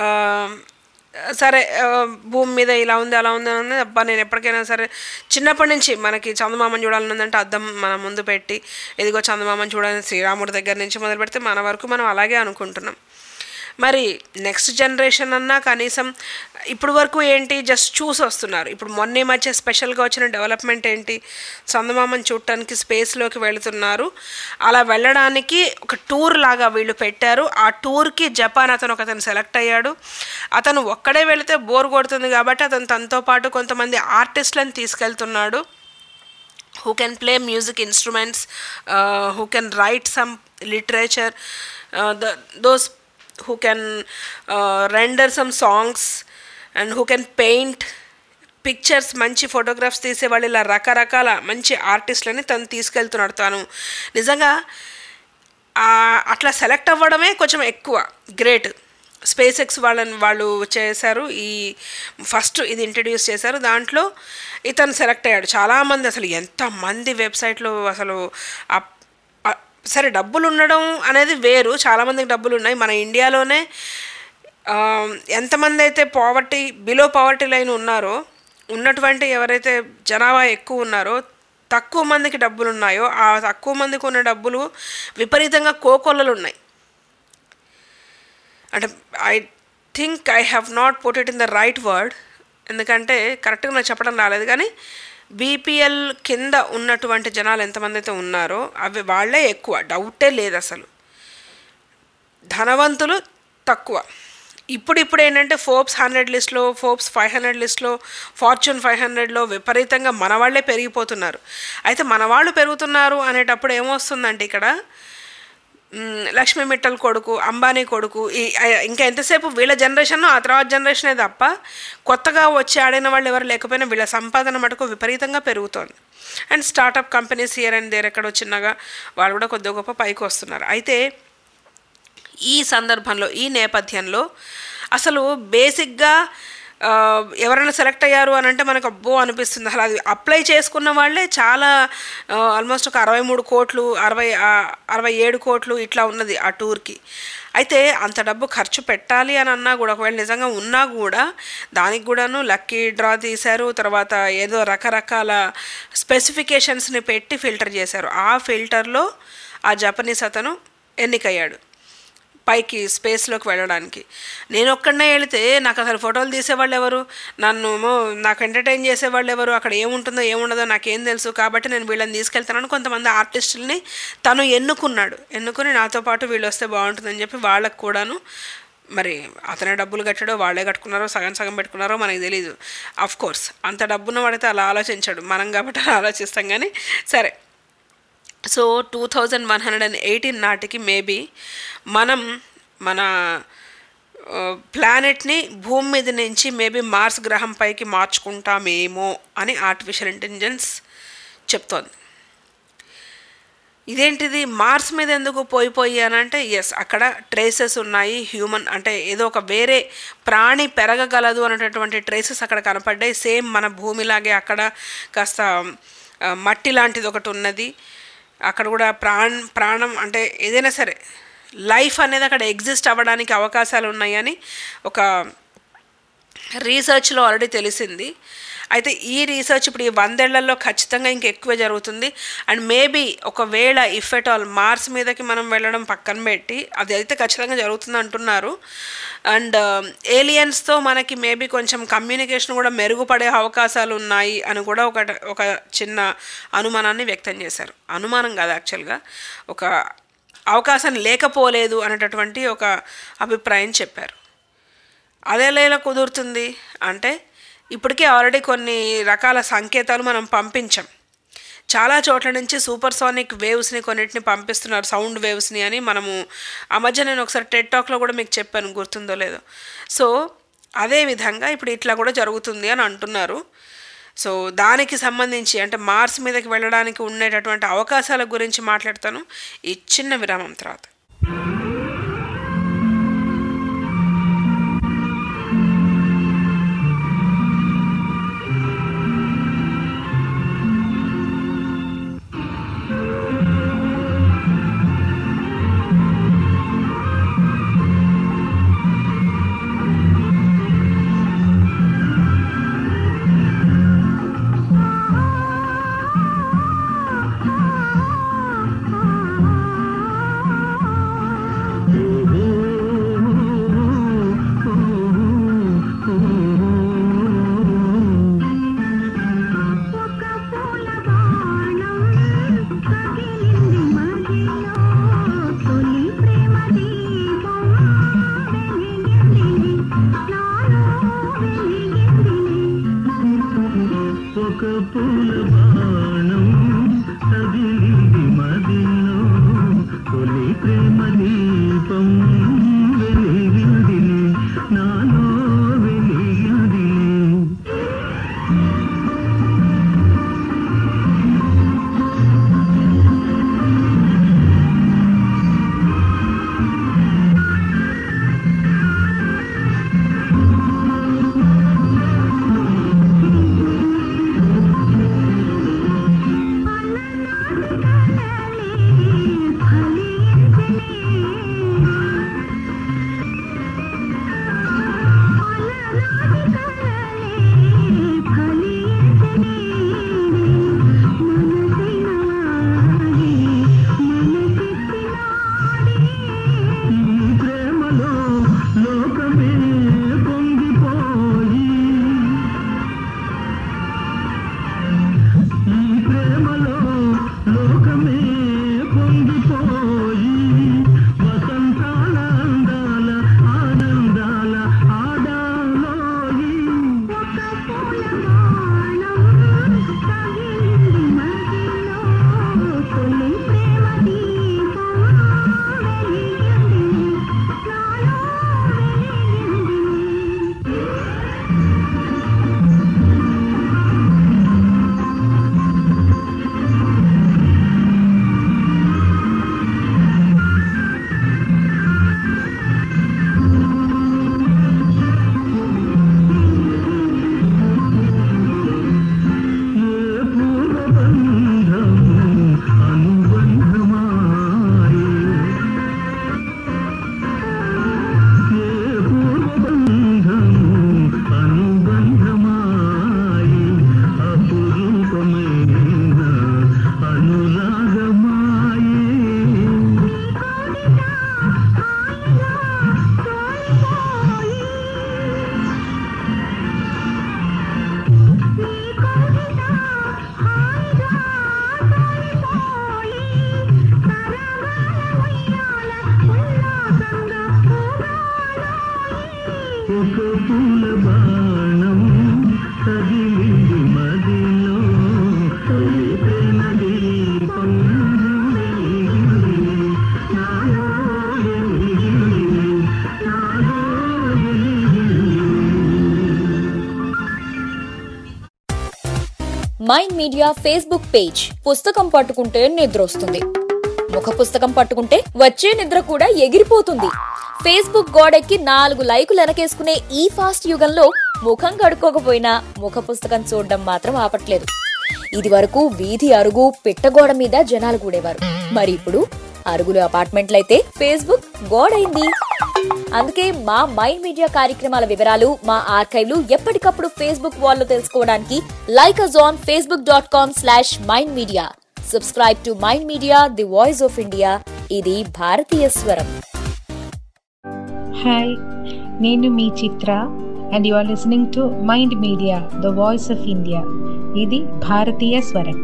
Speaker 5: సరే ఆ, భూమి మీద ఇలా ఉంది అలా ఉంది అని ఉంది అబ్బా నేను ఎప్పటికైనా సరే చిన్నప్పటి నుంచి మనకి చందమామని చూడాలని ఉందంటే అద్దం మన ముందు పెట్టి ఇదిగో చందమామని చూడాలని శ్రీరాముడి దగ్గర నుంచి మొదలు పెడితే మన వరకు మనం అలాగే అనుకుంటున్నాం మరి నెక్స్ట్ జనరేషన్ అన్నా కనీసం ఇప్పుడు వరకు ఏంటి జస్ట్ చూసి వస్తున్నారు ఇప్పుడు మొన్న ఈ మధ్య స్పెషల్గా వచ్చిన డెవలప్మెంట్ ఏంటి చందమామని చూడటానికి స్పేస్లోకి వెళుతున్నారు అలా వెళ్ళడానికి ఒక టూర్ లాగా వీళ్ళు పెట్టారు ఆ టూర్కి జపాన్ అతను ఒక అతను సెలెక్ట్ అయ్యాడు అతను ఒక్కడే వెళితే బోర్ కొడుతుంది కాబట్టి అతను తనతో పాటు కొంతమంది ఆర్టిస్టులను తీసుకెళ్తున్నాడు who can play music instruments, uh, who can write some literature, uh, the, those who can uh, render some songs and who can paint pictures మంచి ఫోటోగ్రాఫ్స్ తీసేవాళ్ళు ఇలా రకరకాల మంచి ఆర్టిస్టులని తను తీసుకెళ్తున్నాడు తను నిజంగా ఆ, అట్లా సెలెక్ట్ అవ్వడమే కొంచెం ఎక్కువ గ్రేట్ స్పేస్ ఎక్స్ వాళ్ళని వాళ్ళు చేశారు ఈ ఫస్ట్ ఇది ఇంట్రడ్యూస్ చేశారు దాంట్లో ఇతను సెలెక్ట్ అయ్యాడు చాలామంది అసలు ఎంతమంది వెబ్సైట్లో అసలు ఆ- ఆ- సరే డబ్బులు ఉండడం అనేది వేరు చాలామందికి డబ్బులు ఉన్నాయి మన ఇండియాలోనే ఆ, ఎంతమంది అయితే పావర్టీ బిలో పావర్టీ లైన్ ఉన్నారో ఉన్నటువంటి ఎవరైతే జనాభా ఎక్కువ ఉన్నారో తక్కువ మందికి డబ్బులు ఉన్నాయో ఆ తక్కువ మందికి ఉన్న డబ్బులు విపరీతంగా కోకొల్లలు ఉన్నాయి అంటే I think I have not put it in the right word ఎందుకంటే కరెక్ట్గా నాకు చెప్పడం రాలేదు కానీ బీపీఎల్ కింద ఉన్నటువంటి జనాలు ఎంతమంది అయితే ఉన్నారో అవి వాళ్ళే ఎక్కువ డౌటే లేదు అసలు ధనవంతులు తక్కువ ఇప్పుడు ఇప్పుడు ఏంటంటే ఫోర్బ్స్ హండ్రెడ్ లిస్ట్లో ఫోర్బ్స్ ఫైవ్ హండ్రెడ్ లిస్ట్లో ఫార్చ్యూన్ ఫైవ్ హండ్రెడ్లో విపరీతంగా మన వాళ్ళే పెరిగిపోతున్నారు అయితే మన వాళ్ళు పెరుగుతున్నారు అనేటప్పుడు ఏమొస్తుందంటే ఇక్కడ మ్, లక్ష్మీ మిట్టల్ కొడుకు అంబానీ కొడుకు ఈ ఆ- ఇంకా ఎంతసేపు వీళ్ళ జనరేషన్ ఆ తర్వాత జనరేషనే తప్ప కొత్తగా వచ్చి ఆడిన వాళ్ళు ఎవరు లేకపోయినా వీళ్ళ సంపాదన మటుకు విపరీతంగా పెరుగుతోంది and startup companies here and there ఎక్కడో చిన్నగా వాళ్ళు కూడా కొద్ది గొప్ప పైకి వస్తున్నారు అయితే ఈ సందర్భంలో ఈ నేపథ్యంలో అసలు బేసిక్గా ఆ, ఎవరైనా సెలెక్ట్ అయ్యారు అని అంటే మనకు అబ్బో అనిపిస్తుంది అసలు అది అప్లై చేసుకున్న వాళ్ళే చాలా ఆల్మోస్ట్ ఒక అరవై మూడు కోట్లు అరవై ఆ, అరవై ఏడు కోట్లు ఇట్లా ఉన్నది ఆ టూర్కి అయితే అంత డబ్బు ఖర్చు పెట్టాలి అని అన్నా కూడా ఒకవేళ నిజంగా ఉన్నా కూడా దానికి కూడాను లక్కీ డ్రా తీశారు తర్వాత ఏదో రకరకాల స్పెసిఫికేషన్స్ని పెట్టి ఫిల్టర్ చేశారు ఆ ఫిల్టర్లో ఆ జపనీస్ అతను ఎన్నికయ్యాడు పైకి స్పేస్లోకి వెళ్ళడానికి నేను ఒక్కడనే వెళితే నాకు అసలు ఫోటోలు తీసేవాళ్ళు ఎవరు నన్ను ఏమో నాకు ఎంటర్టైన్ చేసేవాళ్ళు ఎవరు అక్కడ ఏముంటుందో ఏముండదో నాకేం తెలుసు కాబట్టి నేను వీళ్ళని తీసుకెళ్తానని కొంతమంది ఆర్టిస్టుల్ని తను ఎన్నుకున్నాడు ఎన్నుకుని నాతో పాటు వీళ్ళు వస్తే బాగుంటుందని చెప్పి వాళ్ళకు కూడాను మరి అతనే డబ్బులు కట్టాడో వాళ్ళే కట్టుకున్నారో సగం సగం పెట్టుకున్నారో మనకి తెలియదు అఫ్ కోర్స్ అంత డబ్బున్న వాడితే అలా ఆలోచించాడు మనం కాబట్టి అలా ఆలోచిస్తాం కానీ సరే so two thousand one hundred and eighteen నాటికి మేబీ మనం మన ప్లానెట్ని భూమి మీద నుంచి మేబీ మార్స్ గ్రహం పైకి మార్చుకుంటామేమో అని ఆర్టిఫిషియల్ ఇంటెలిజెన్స్ చెప్తోంది ఇదేంటిది మార్స్ మీద ఎందుకు పోయి పోయి అని అంటే ఎస్ అక్కడ ట్రేసెస్ ఉన్నాయి హ్యూమన్ అంటే ఏదో ఒక వేరే ప్రాణి పెరగగలదు అనేటటువంటి ట్రేసెస్ అక్కడ కనపడ్డాయి సేమ్ మన భూమిలాగే అక్కడ కాస్త ఆ, మట్టి లాంటిది ఒకటి ఉన్నది అక్కడ కూడా ప్రాణ్ ప్రాణం అంటే ఏదైనా సరే లైఫ్ అనేది అక్కడ ఎగ్జిస్ట్ అవ్వడానికి అవకాశాలు ఉన్నాయని ఒక రీసెర్చ్లో ఆల్రెడీ తెలిసింది అయితే ఈ రీసెర్చ్ ఇప్పుడు ఈ వందేళ్లలో ఖచ్చితంగా ఇంకెక్కువ జరుగుతుంది అండ్ మేబీ ఒకవేళ ఇఫ్ ఎట్ ఆల్ మార్స్ మీదకి మనం వెళ్ళడం పక్కన పెట్టి అది అయితే ఖచ్చితంగా జరుగుతుంది అంటున్నారు అండ్ ఏలియన్స్తో మనకి మేబీ కొంచెం కమ్యూనికేషన్ కూడా మెరుగుపడే అవకాశాలు ఉన్నాయి అని కూడా ఒక ఒక చిన్న అనుమానాన్ని వ్యక్తం చేశారు అనుమానం కాదు యాక్చువల్గా ఒక అవకాశం లేకపోలేదు అనేటటువంటి ఒక అభిప్రాయం చెప్పారు అదేలా కుదురుతుంది అంటే ఇప్పటికే ఆల్రెడీ కొన్ని రకాల సంకేతాలు మనం పంపించాం చాలా చోట్ల నుంచి సూపర్ సోనిక్ వేవ్స్ని కొన్నిటిని పంపిస్తున్నారు సౌండ్ వేవ్స్ని అని మనము ఆ మధ్య నేను ఒకసారి టెట్ టాక్లో కూడా మీకు చెప్పాను గుర్తుందో లేదో సో అదే విధంగా ఇప్పుడు ఇట్లా కూడా జరుగుతుంది అని అంటున్నారు సో దానికి సంబంధించి అంటే మార్స్ మీదకి వెళ్ళడానికి ఉండేటటువంటి అవకాశాల గురించి మాట్లాడతాను ఈ చిన్న విరామం తర్వాత
Speaker 2: ఒక పూల బాణం తగిలింది మదిలో తొలి ప్రేమ దీపం వెలిగింది నాలో వెలిగింది ఈ ప్రేమలో లోకమే పొంగిపోయి ఈ ప్రేమలో లోకమే పొంగిపోయి వసంతాల అందాల ఆనందాల ఆడాలోయి ఏ పూర్వబంధము అనుబంధమాయే ఏ పూర్వబంధము అనుబంధమాయే అపురూపమైన అనురాగమాయే ఒక పూల బాణం తగిలింది మదిలో తొలి ప్రేమ దీపం వెలిగింది. నాలో వెలిగింది. నాలో వెలిగింది.
Speaker 6: మైండ్ మీడియా ఫేస్బుక్ పేజ్ పుస్తకం పట్టుకుంటే నిద్ర వస్తుంది ముఖ పుస్తకం పట్టుకుంటే వచ్చే నిద్ర కూడా ఎగిరిపోతుంది ఫేస్బుక్ గోడెక్కి నాలుగు లైకులు వెనకేసుకునే ఈ ఫాస్ట్ యుగంలో ముఖం కడుక్కోకపోయినా ముఖ పుస్తకం చూడడం మాత్రం ఆపట్లేదు ఇది వరకు వీధి అరుగు పిట్టగోడ మీద జనాలు కూడేవారు మరి ఇప్పుడు అరుగులు అపార్ట్మెంట్లయితే ఫేస్బుక్ గోడైంది అందుకే మా మైండ్ మీడియా కార్యక్రమాల వివరాలు మా ఆర్కైవ్లు ఎప్పటికప్పుడు ఫేస్బుక్ వాల్లో తెలుసుకోవడానికి like us on Facebook dot com slash Mind Media subscribe to Mind Media the voice of India ఇది భారతీయ స్వరం
Speaker 10: హాయ్ నేను మీ Chitra and you are listening to Mind media the voice of India ఇది భారతీయ స్వరం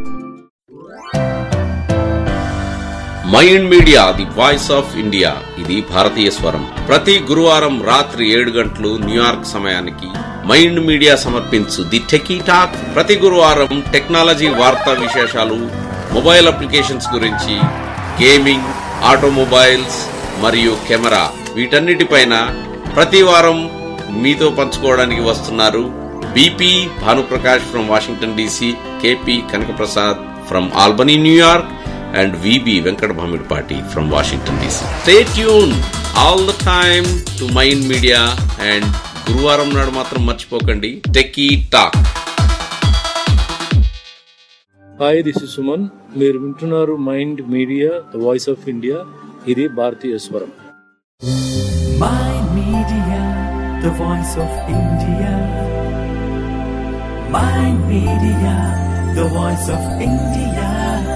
Speaker 11: Mind Media the voice of India ఇది భారతీయ స్వరం ప్రతి గురువారం రాత్రి ఏడు గంటలు న్యూయార్క్ సమయానికి మైండ్ మీడియా సమర్పించు ది టెకీ టాక్ ప్రతి గురువారం టెక్నాలజీ వార్తా విశేషాలు మొబైల్ అప్లికేషన్స్ గురించి గేమింగ్ ఆటోమొబైల్స్ మరియు కెమెరా వీటన్నిటిపైన ప్రతి వారం మీతో పంచుకోవడానికి వస్తున్నారు BP Bhanuprakash from Washington DC KP Kanakaprasad from Albany New York and VB Venkat Bhamidpati from Washington DC. Stay tuned all the time to Mind Media and గురువారం నాడు మాత్రం మర్చిపోకండి techie talk
Speaker 12: hi this is Suman మీరు వింటున్నారు Mind media the voice of India ఇది భారతీయ స్వరం
Speaker 3: Mind Media, the voice of India. Mind Media, the voice of India.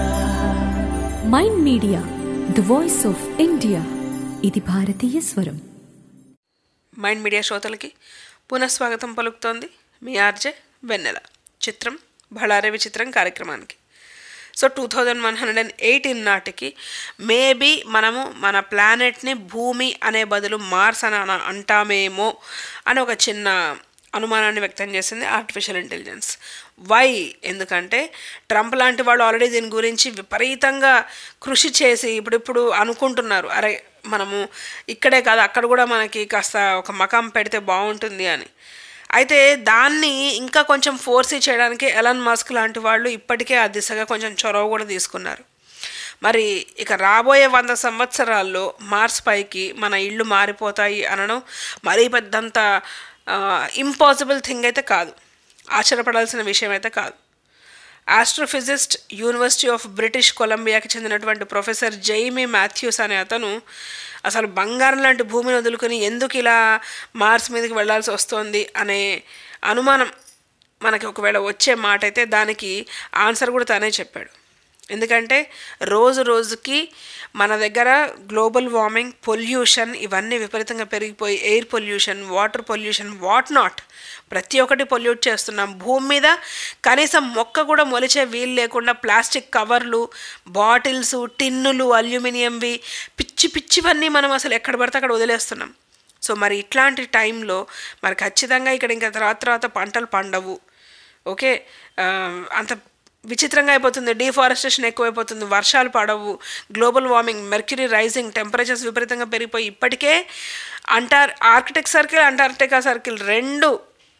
Speaker 4: Mind media the voice of India ఇది భారతీయ స్వరం
Speaker 5: మైండ్ మీడియా శ్రోతలకి పునఃస్వాగతం పలుకుతోంది మీ ఆర్జే వెన్నెల చిత్రం బళారే విచిత్రం కార్యక్రమానికి so two thousand one hundred and eighteen నాటికి మేబీ మనము మన ప్లానెట్ని భూమి అనే బదులు మార్స్ అని అన- అంటామేమో అని ఒక చిన్న అనుమానాన్ని వ్యక్తం చేసింది ఆర్టిఫిషియల్ ఇంటెలిజెన్స్ వై ఎందుకంటే ట్రంప్ లాంటి వాళ్ళు ఆల్రెడీ దీని గురించి విపరీతంగా కృషి చేసి ఇప్పుడిప్పుడు అనుకుంటున్నారు అరే మనము ఇక్కడే కాదు అక్కడ కూడా మనకి కాస్త ఒక మకాం పెడితే బాగుంటుంది అని అయితే దాన్ని ఇంకా కొంచెం ఫోర్సీ చేయడానికి ఎలన్ మస్క్ లాంటి వాళ్ళు ఇప్పటికే ఆ దిశగా కొంచెం చొరవ కూడా తీసుకున్నారు మరి ఇక రాబోయే వంద సంవత్సరాల్లో మార్స్ పైకి మన ఇళ్ళు మారిపోతాయి అనడం మరీ పెద్దంత ఇంపాసిబుల్ థింగ్ అయితే కాదు ఆశ్చర్యపడాల్సిన విషయం అయితే కాదు ఆస్ట్రోఫిజిస్ట్ యూనివర్సిటీ ఆఫ్ బ్రిటిష్ కొలంబియాకి చెందినటువంటి ప్రొఫెసర్ జైమీ మాథ్యూస్ అనే అతను అసలు బంగారం లాంటి భూమిని వదులుకొని ఎందుకు ఇలా మార్స్ మీదకి వెళ్ళాల్సి వస్తోంది అనే అనుమానం మనకి ఒకవేళ వచ్చే మాట అయితే దానికి ఆన్సర్ కూడా తనే చెప్పాడు ఎందుకంటే రోజు రోజుకి మన దగ్గర గ్లోబల్ వార్మింగ్ పొల్యూషన్ ఇవన్నీ విపరీతంగా పెరిగిపోయి air pollution water pollution what not ప్రతి ఒక్కటి పొల్యూట్ చేస్తున్నాం భూమి మీద కనీసం మొక్క కూడా మొలిచే వీలు లేకుండా ప్లాస్టిక్ కవర్లు బాటిల్స్ టిన్నులు అల్యూమినియంవి పిచ్చి పిచ్చివన్నీ మనం అసలు ఎక్కడ పడితే అక్కడ వదిలేస్తున్నాం సో మరి ఇట్లాంటి టైంలో మరి ఖచ్చితంగా ఇక్కడ ఇంకా తర్వాత తర్వాత పంటలు పండవు ఓకే ఆ, అంత విచిత్రంగా అయిపోతుంది డీఫారెస్టేషన్ ఎక్కువైపోతుంది వర్షాలు పడవు global warming mercury rising temperatures విపరీతంగా పెరిగిపోయి ఇప్పటికే అంటార్ ఆర్కిటెక్ సర్కిల్ అంటార్క్టికా సర్కిల్ రెండు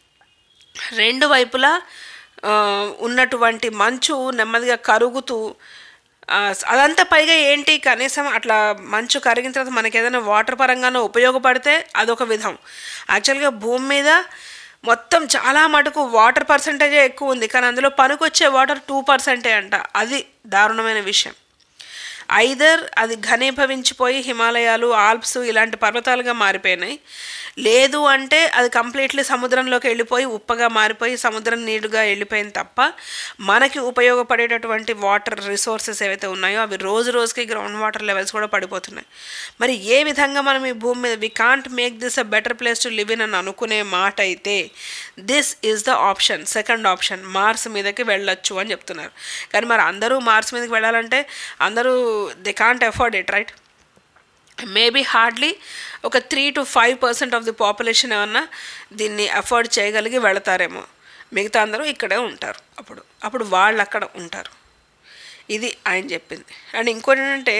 Speaker 5: రెండు వైపులా ఆ, ఉన్నటువంటి మంచు నెమ్మదిగా కరుగుతూ ఆ, అదంతా పైగా ఏంటి కనీసం అట్లా మంచు కరిగిన తర్వాత మనకి ఏదైనా వాటర్ పరంగానో ఉపయోగపడితే అదొక విధం యాక్చువల్గా భూమి మీద మొత్తం చాలా మటుకు వాటర్ పర్సంటేజే ఎక్కువ ఉంది కానీ అందులో పనికొచ్చే వాటర్ టూ పర్సెంటే అంట అది దారుణమైన విషయం ఐదర్ అది ఘనీభవించిపోయి హిమాలయాలు ఆల్ప్స్ ఇలాంటి పర్వతాలుగా మారిపోయినాయి లేదు అంటే అది కంప్లీట్లీ సముద్రంలోకి వెళ్ళిపోయి ఉప్పగా మారిపోయి సముద్రం నీరుగా వెళ్ళిపోయింది తప్ప మనకి ఉపయోగపడేటటువంటి వాటర్ రిసోర్సెస్ ఏవైతే ఉన్నాయో అవి రోజు రోజుకి గ్రౌండ్ వాటర్ లెవెల్స్ కూడా పడిపోతున్నాయి మరి ఏ విధంగా మనం ఈ భూమి మీద we can't make this a better place to live in అని అనుకునే మాట అయితే this is the option second option Mars మీదకి వెళ్ళొచ్చు అని చెప్తున్నారు కానీ మరి అందరూ మార్స్ మీదకి వెళ్ళాలంటే అందరూ they can't afford it right maybe hardly ఒక three to five percent of the population ఏమన్నా దీన్ని అఫోర్డ్ చేయగలిగి వెళతారేమో మిగతా అందరూ ఇక్కడే ఉంటారు అప్పుడు అప్పుడు వాళ్ళు అక్కడ ఉంటారు ఇది ఆయన చెప్పింది అండ్ ఇంకోటి ఏంటంటే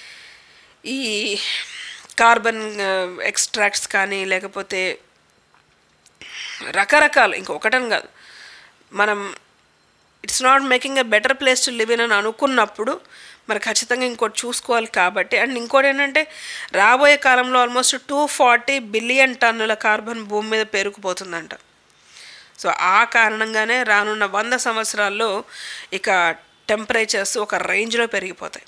Speaker 5: ఈ కార్బన్ ఎక్స్ట్రాక్ట్స్ కానీ లేకపోతే రకరకాలు ఇంకొకటని కాదు మనం it's not making a better place to live in అని అనుకున్నప్పుడు మరి ఖచ్చితంగా ఇంకోటి చూసుకోవాలి కాబట్టి అండ్ ఇంకోటి ఏంటంటే రాబోయే కాలంలో ఆల్మోస్ట్ టూ ఫార్టీ బిలియన్ టన్నుల కార్బన్ భూమి మీద పేరుకుపోతుందంట సో ఆ కారణంగానే రానున్న వంద సంవత్సరాల్లో ఇక టెంపరేచర్స్ ఒక రేంజ్లో పెరిగిపోతాయి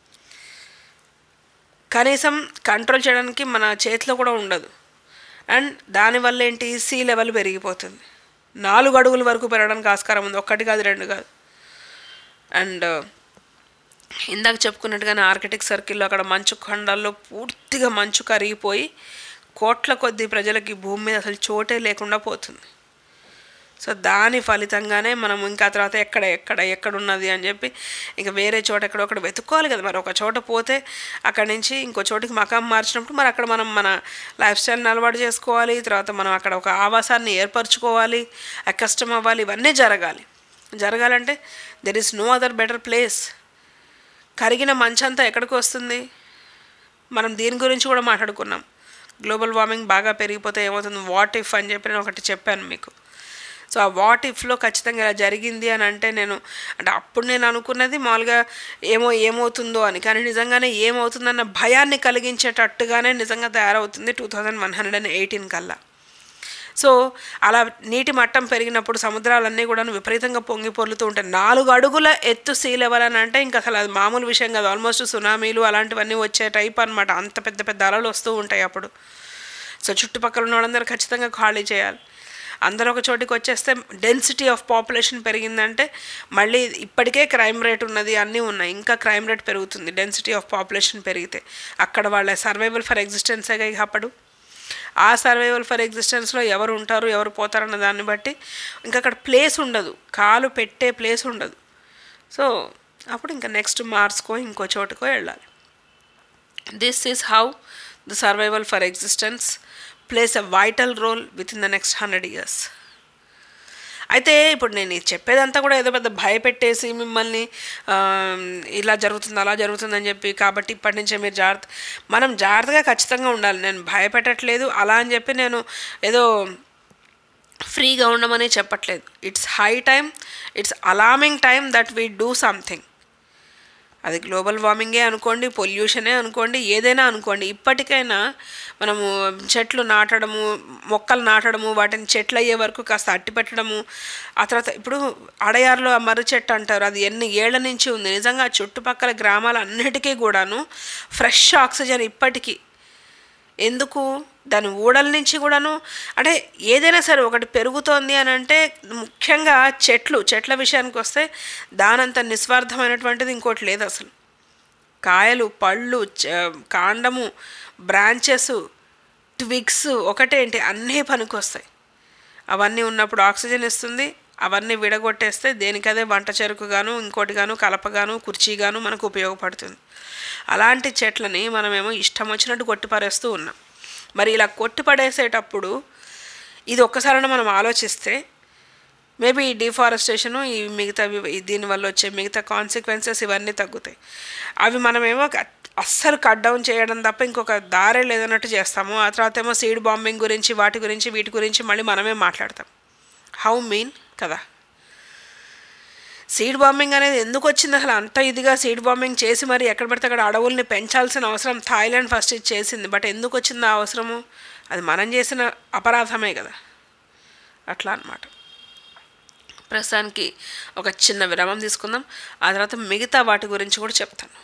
Speaker 5: కనీసం కంట్రోల్ చేయడానికి మన చేతిలో కూడా ఉండదు అండ్ దానివల్ల ఏంటి సీ లెవెల్ పెరిగిపోతుంది నాలుగు అడుగుల వరకు పెరగడానికి ఆస్కారం ఉంది ఒక్కటి కాదు రెండు కాదు అండ్ ఇందాక చెప్పుకున్నట్టుగానే ఆర్కిటిక్ సర్కిల్లో అక్కడ మంచు ఖండాల్లో పూర్తిగా మంచు కరిగిపోయి కోట్ల కొద్ది ప్రజలకి భూమి మీద అసలు చోటే లేకుండా పోతుంది సో దాని ఫలితంగానే మనం ఇంకా తర్వాత ఎక్కడ ఎక్కడ ఎక్కడ ఉన్నది అని చెప్పి ఇంకా వేరే చోట ఎక్కడో ఒకటి వెతుక్కోవాలి కదా మరి ఒక చోట పోతే అక్కడి నుంచి ఇంకో చోటికి మకాం మార్చినప్పుడు మరి అక్కడ మనం మన లైఫ్ స్టైల్ని అలవాటు చేసుకోవాలి తర్వాత మనం అక్కడ ఒక ఆవాసాన్ని ఏర్పరచుకోవాలి కష్టం అవ్వాలి ఇవన్నీ జరగాలి జరగాలంటే there is no other better place కరిగిన మంచంతా ఎక్కడికి వస్తుంది మనం దీని గురించి కూడా మాట్లాడుకున్నాం గ్లోబల్ వార్మింగ్ బాగా పెరిగిపోతే ఏమవుతుంది వాట్ ఇఫ్ అని చెప్పి నేను ఒకటి చెప్పాను మీకు సో ఆ వాట్ ఇఫ్లో ఖచ్చితంగా ఇలా జరిగింది అని అంటే నేను అంటే అప్పుడు నేను అనుకున్నది మామూలుగా ఏమో ఏమవుతుందో అని కానీ నిజంగానే ఏమవుతుందన్న భయాన్ని కలిగించేటట్టుగానే నిజంగా తయారవుతుంది two thousand one hundred and eighteen కల్లా సో అలా నీటి మట్టం పెరిగినప్పుడు సముద్రాలన్నీ కూడా విపరీతంగా పొంగి పొర్లుతూ ఉంటాయి నాలుగు అడుగుల ఎత్తు సీ లెవెల్ అని అంటే ఇంకా అసలు అది మామూలు విషయం కాదు ఆల్మోస్ట్ సునామీలు అలాంటివన్నీ వచ్చే టైప్ అనమాట అంత పెద్ద పెద్ద అలలు వస్తూ ఉంటాయి అప్పుడు సో చుట్టుపక్కల ఉన్న వాళ్ళందరూ ఖచ్చితంగా ఖాళీ చేయాలి అందరూ ఒక చోటికి వచ్చేస్తే డెన్సిటీ ఆఫ్ పాపులేషన్ పెరిగిందంటే మళ్ళీ ఇప్పటికే క్రైమ్ రేట్ ఉన్నది అన్నీ ఉన్నాయి ఇంకా క్రైమ్ రేట్ పెరుగుతుంది డెన్సిటీ ఆఫ్ పాపులేషన్ పెరిగితే అక్కడ వాళ్ళ సర్వైవల్ ఫర్ ఎగ్జిస్టెన్సే అప్పుడు ఆ సర్వైవల్ ఫర్ ఎగ్జిస్టెన్స్లో ఎవరు ఉంటారు ఎవరు పోతారన్న దాన్ని బట్టి ఇంకా అక్కడ ప్లేస్ ఉండదు కాలు పెట్టే ప్లేస్ ఉండదు సో అప్పుడు ఇంకా నెక్స్ట్ మార్స్కో ఇంకో చోటుకో వెళ్ళాలి this is how the survival for existence plays a vital role within the next hundred years అయితే ఇప్పుడు నేను ఇది చెప్పేదంతా కూడా ఏదో పెద్ద భయపెట్టేసి మిమ్మల్ని ఆ, ఇలా జరుగుతుంది అలా జరుగుతుంది అని చెప్పి కాబట్టి ఇప్పటి నుంచే మీరు జాగ్రత్త మనం జాగ్రత్తగా ఖచ్చితంగా ఉండాలి నేను భయపెట్టట్లేదు అలా అని చెప్పి నేను ఏదో ఫ్రీగా ఉండమని చెప్పట్లేదు it's high time it's alarming time that we do something అది గ్లోబల్ వార్మింగే అనుకోండి పొల్యూషనే అనుకోండి ఏదైనా అనుకోండి ఇప్పటికైనా మనము చెట్లు నాటడము మొక్కలు నాటడము వాటిని చెట్లు అయ్యే వరకు కాస్త అట్టి పెట్టడము ఆ తర్వాత ఇప్పుడు అడయారులో ఆ మర్రి చెట్టు అంటారు అది ఎన్ని ఏళ్ల నుంచి ఉంది నిజంగా ఆ చుట్టుపక్కల గ్రామాలన్నిటికీ కూడాను ఫ్రెష్ ఆక్సిజన్ ఇప్పటికీ ఎందుకు దాని ఊడల నుంచి కూడాను అంటే ఏదైనా సరే ఒకటి పెరుగుతోంది అని అంటే ముఖ్యంగా చెట్లు చెట్ల విషయానికి వస్తే దానంత నిస్వార్థమైనటువంటిది ఇంకోటి లేదు అసలు కాయలు పళ్ళు చ- కాండము బ్రాంచెస్ ట్విగ్స్ ఒకటేంటి అన్నీ పనికొస్తాయి అవన్నీ ఉన్నప్పుడు ఆక్సిజన్ ఇస్తుంది అవన్నీ విడగొట్టేస్తే దేనికదే వంట చెరుకుగాను ఇంకోటిగాను కలపగాను కుర్చీగాను మనకు ఉపయోగపడుతుంది అలాంటి చెట్లని మనమేమో ఇష్టం వచ్చినట్టు కొట్టిపారేస్తూ ఉన్నాం మరి ఇలా కొట్టిపడేసేటప్పుడు ఇది ఒక్కసారైనా మనం ఆలోచిస్తే మేబీ ఈ డిఫారెస్టేషను ఈ మిగతా దీనివల్ల వచ్చే మిగతా కాన్సిక్వెన్సెస్ ఇవన్నీ తగ్గుతాయి అవి మనమేమో క- అస్సలు కట్ డౌన్ చేయడం తప్ప ఇంకొక దారే లేదన్నట్టు చేస్తాము ఆ తర్వాత ఏమో సీడ్ బాంబింగ్ గురించి వాటి గురించి వీటి గురించి మళ్ళీ మనమే మాట్లాడతాం హౌ మీన్ కదా సీడ్ బాంబింగ్ అనేది ఎందుకు వచ్చింది అసలు అంత ఇదిగా సీడ్ బాంబింగ్ చేసి మరి ఎక్కడ పడితే అక్కడ అడవుల్ని పెంచాల్సిన అవసరం థాయిలాండ్ ఫస్ట్ ఇది చేసింది బట్ ఎందుకు వచ్చింది ఆ అవసరము అది మనం చేసిన అపరాధమే కదా అట్లా అన్నమాట ప్రస్తుతానికి ఒక చిన్న విరామం తీసుకుందాం ఆ తర్వాత మిగతా వాటి గురించి కూడా చెప్తాను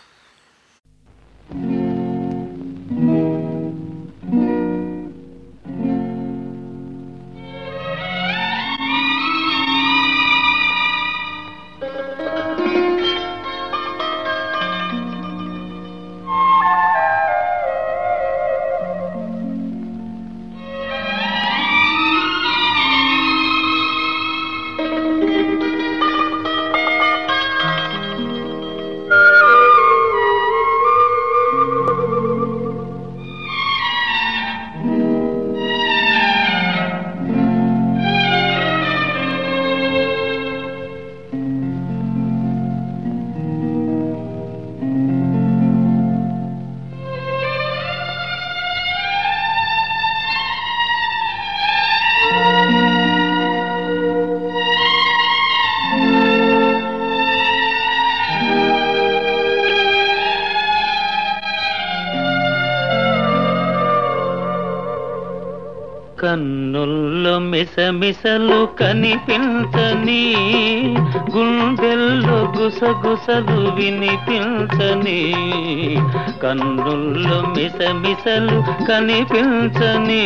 Speaker 2: కన్నుల్లో మిసమిసలు కనిపించని గుండెల్లో గుసగుసలు వినిపించని కన్నుల్లో మిసమిసలు కనిపించని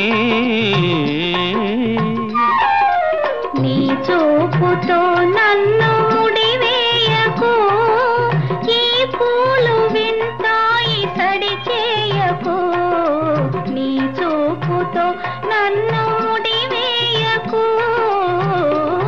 Speaker 13: నీ చూపుతో నన్ను ముడివేయకు ఈ పూలు వింతాయి తడి చేయకు నీ చూపుతో నన్ను ముడివేయకు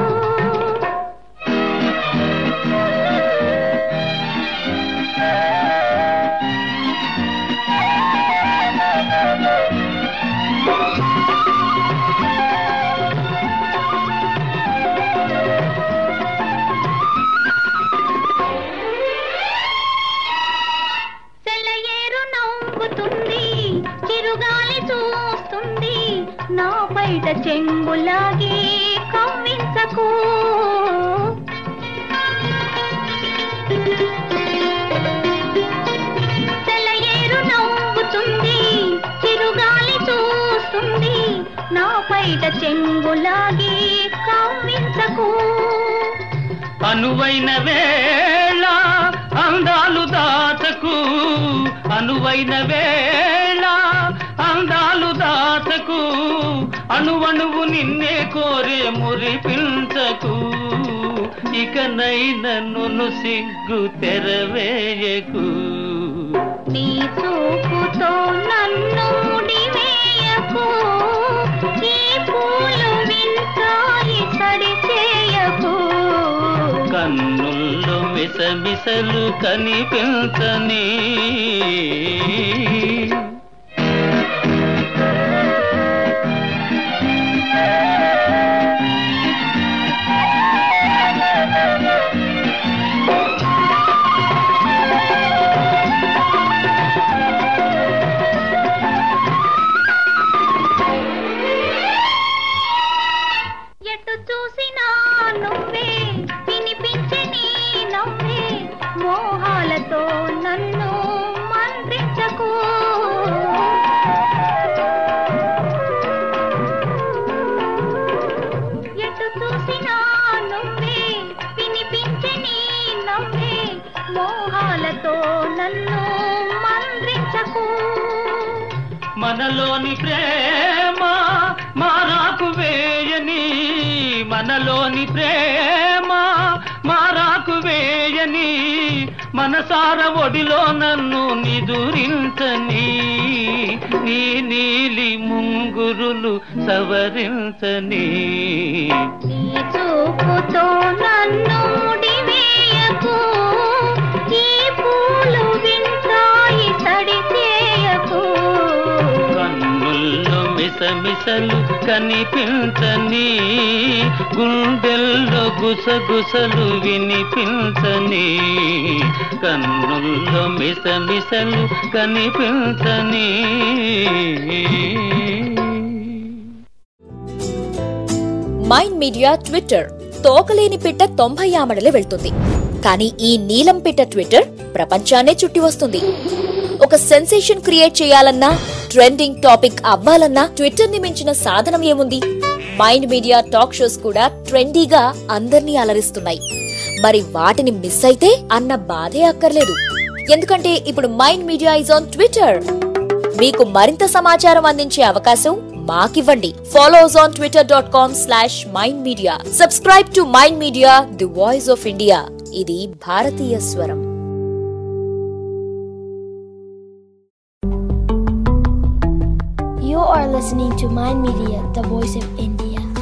Speaker 13: బయట చెంగులాగి కవ్వించకు
Speaker 2: అనువైన వేళ అందాలు దాచకు అనువైన వేళ అందాలు దాచకు అణువణువు నిన్నే కోరే మురిపించకు ఇకనైన నును సిగ్గు తెరవేయకు
Speaker 13: నీ చూపుతో నన్ను ముడివేయకు ఈ పూలు వింతాయి సడి చేయకు
Speaker 2: కన్నుల్లో మిసమిసలు కనిపించని
Speaker 13: ఎటు చూసినా నువ్వే వినిపించే నీ నవ్వే మోహాలతో నన్ను మంత్రించకు ఎటు చూసినా నువ్వే వినిపించే నీ నవ్వే మోహాలతో నన్ను మంత్రించకు
Speaker 2: మనలోని ప్రేమ మారాకు వేయని మనలోని ప్రేమ మారాకు వేయని మనసార ఒడిలో నన్ను నిదురించని నీ నీలి ముంగురులు సవరించని
Speaker 13: నీ చూపుతో నన్ను ముడివేయకు ఈ పూలు వింతాయి తడి చేయకు
Speaker 2: కన్నుల్లో మిసమిసలు కనిపించని గుండెల్లో గుసగుసలు వినిపించని కన్నుల్లో మిసమిసలు కనిపించని
Speaker 6: మైండ్ మీడియా ట్విట్టర్ తోకలేని పిట్ట తొంభై ఆమడలే వెళ్తుంది కానీ ఈ నీలం పిట్ట ట్విట్టర్ ప్రపంచాన్నే చుట్టి వస్తుంది ఒక సెన్సేషన్ క్రియేట్ చేయాలన్నా ట్రెండింగ్ టాపిక్ అవ్వాలన్నా ట్విట్టర్ ని మించిన సాధనం ఏముంది మైండ్ మీడియా టాక్ షోస్ కూడా ట్రెండీగా అందర్నీ అలరిస్తున్నాయి మరి వాటిని మిస్ అయితే అన్న బాధే అక్కర్లేదు ఎందుకంటే ఇప్పుడు Mind Media is on Twitter మీకు మరింత సమాచారం అందించే అవకాశం మాకివ్వండి follow us on Twitter dot com slash Mind Media subscribe to Mind Media the voice of India ఇది భారతీయ స్వరం
Speaker 9: You are listening to Mind Media, the voice of India.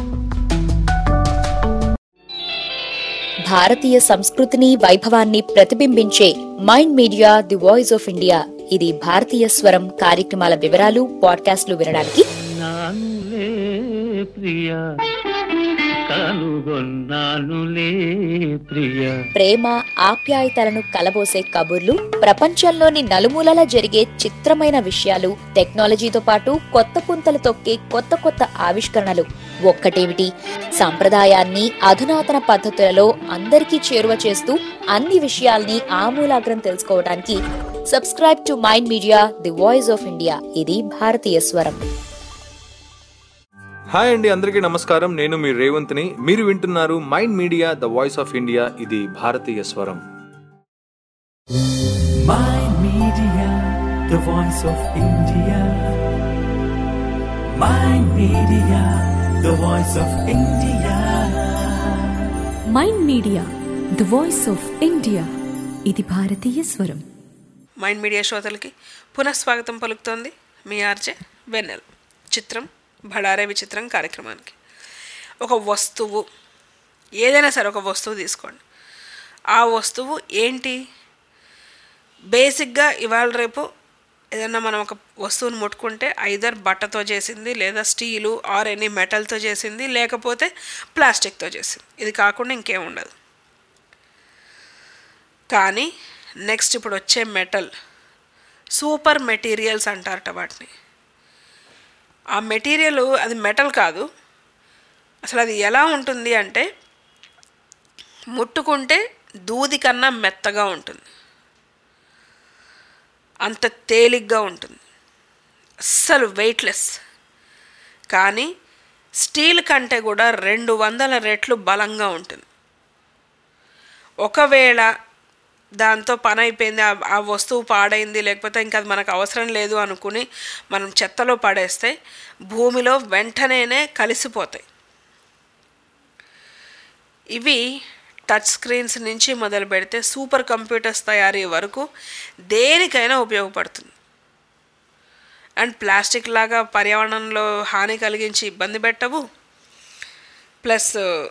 Speaker 6: భారతీయ సంస్కృతిని వైభవాన్ని ప్రతిబింబించే Mind Media the voice of India ఇది భారతీయ స్వరం కార్యక్రమాల వివరాలు పాడ్కాస్ట్లు వినడానికి
Speaker 2: నానులే ప్రియా కనుగొన్నానులే ప్రియా
Speaker 6: ప్రేమ ఆప్యాయతలను కలబోసే కబుర్లు ప్రపంచంలోని నలుమూలల జరిగే చిత్రమైన విషయాలు టెక్నాలజీతో పాటు కొత్త పుంతలు తొక్కే కొత్త కొత్త ఆవిష్కరణలు ఒక్కటేమిటి సంప్రదాయాన్ని అధునాతన పద్ధతులలో అందరికీ చేరువ చేస్తూ అన్ని విషయాల్ని ఆమూలాగ్రం తెలుసుకోవడానికి subscribe to Mind Media the voice of India ఇది భారతీయ స్వరం
Speaker 14: హాయ్ అండి అందరికీ నమస్కారం నేను మీ రేవంత్ని మీరు వింటున్నారు Mind media the voice of India ఇది భారతీయ స్వరం
Speaker 3: Mind Media, the voice of India. Mind Media, the voice of India.
Speaker 4: Mind media the voice of India ఇది భారతీయ స్వరం
Speaker 5: మైండ్ మీడియా శ్రోతలకి పునఃస్వాగతం పలుకుతోంది మీ ఆర్జే వెన్నెల్ చిత్రం భడారే విచిత్రం కార్యక్రమానికి ఒక వస్తువు ఏదైనా సరే ఒక వస్తువు తీసుకోండి ఆ వస్తువు ఏంటి బేసిక్గా ఇవాళ రేపు ఏదన్నా మనం ఒక వస్తువుని ముట్టుకుంటే ఐదర్ బట్టతో చేసింది లేదా స్టీలు ఆర్ ఎనీ మెటల్తో చేసింది లేకపోతే ప్లాస్టిక్తో చేసింది ఇది కాకుండా ఇంకేం ఉండదు కానీ నెక్స్ట్ ఇప్పుడు వచ్చే మెటల్ సూపర్ మెటీరియల్స్ అంటారట వాటిని ఆ మెటీరియల్ అది మెటల్ కాదు అసలు అది ఎలా ఉంటుంది అంటే ముట్టుకుంటే దూది కన్నా మెత్తగా ఉంటుంది అంత తేలిగ్గా ఉంటుంది అస్సలు వెయిట్లెస్ కానీ స్టీల్ కంటే కూడా రెండు వందల రెట్లు బలంగా ఉంటుంది ఒకవేళ దాంతో పని అయిపోయింది ఆ- ఆ వస్తువు పాడైంది లేకపోతే ఇంకా అది మనకు అవసరం లేదు అనుకుని మనం చెత్తలో పడేస్తే భూమిలో వెంటనే కలిసిపోతాయి ఇవి టచ్ స్క్రీన్స్ నుంచి మొదలు పెడితే సూపర్ కంప్యూటర్స్ తయారీ వరకు దేనికైనా ఉపయోగపడుతుంది అండ్ ప్లాస్టిక్ లాగా పర్యావరణంలో హాని కలిగించి ఇబ్బంది పెట్టవు ప్లస్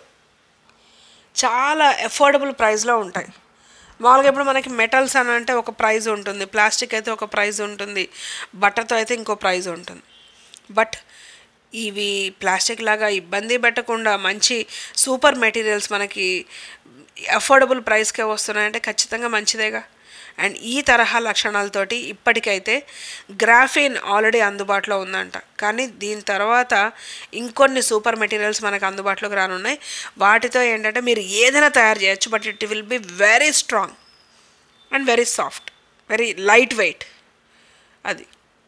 Speaker 5: చాలా ఎఫోర్డబుల్ ప్రైస్లో ఉంటాయి మామూలుగా ఇప్పుడు మనకి మెటల్స్ అని అంటే ఒక ప్రైస్ ఉంటుంది ప్లాస్టిక్ అయితే ఒక ప్రైస్ ఉంటుంది బట్టతో అయితే ఇంకో ప్రైస్ ఉంటుంది బట్ ఇవి ప్లాస్టిక్ లాగా ఇబ్బంది పెట్టకుండా మంచి సూపర్ మెటీరియల్స్ మనకి అఫోర్డబుల్ ప్రైస్కే వస్తున్నాయంటే ఖచ్చితంగా మంచిదేగా అండ్ ఈ తరహా లక్షణాలతోటి ఇప్పటికైతే గ్రాఫిన్ ఆల్రెడీ అందుబాటులో ఉందంట కానీ దీని తర్వాత ఇంకొన్ని సూపర్ మెటీరియల్స్ మనకు అందుబాటులోకి రానున్నాయి వాటితో ఏంటంటే మీరు ఏదైనా తయారు చేయొచ్చు but it will be very strong and very soft very light weight అది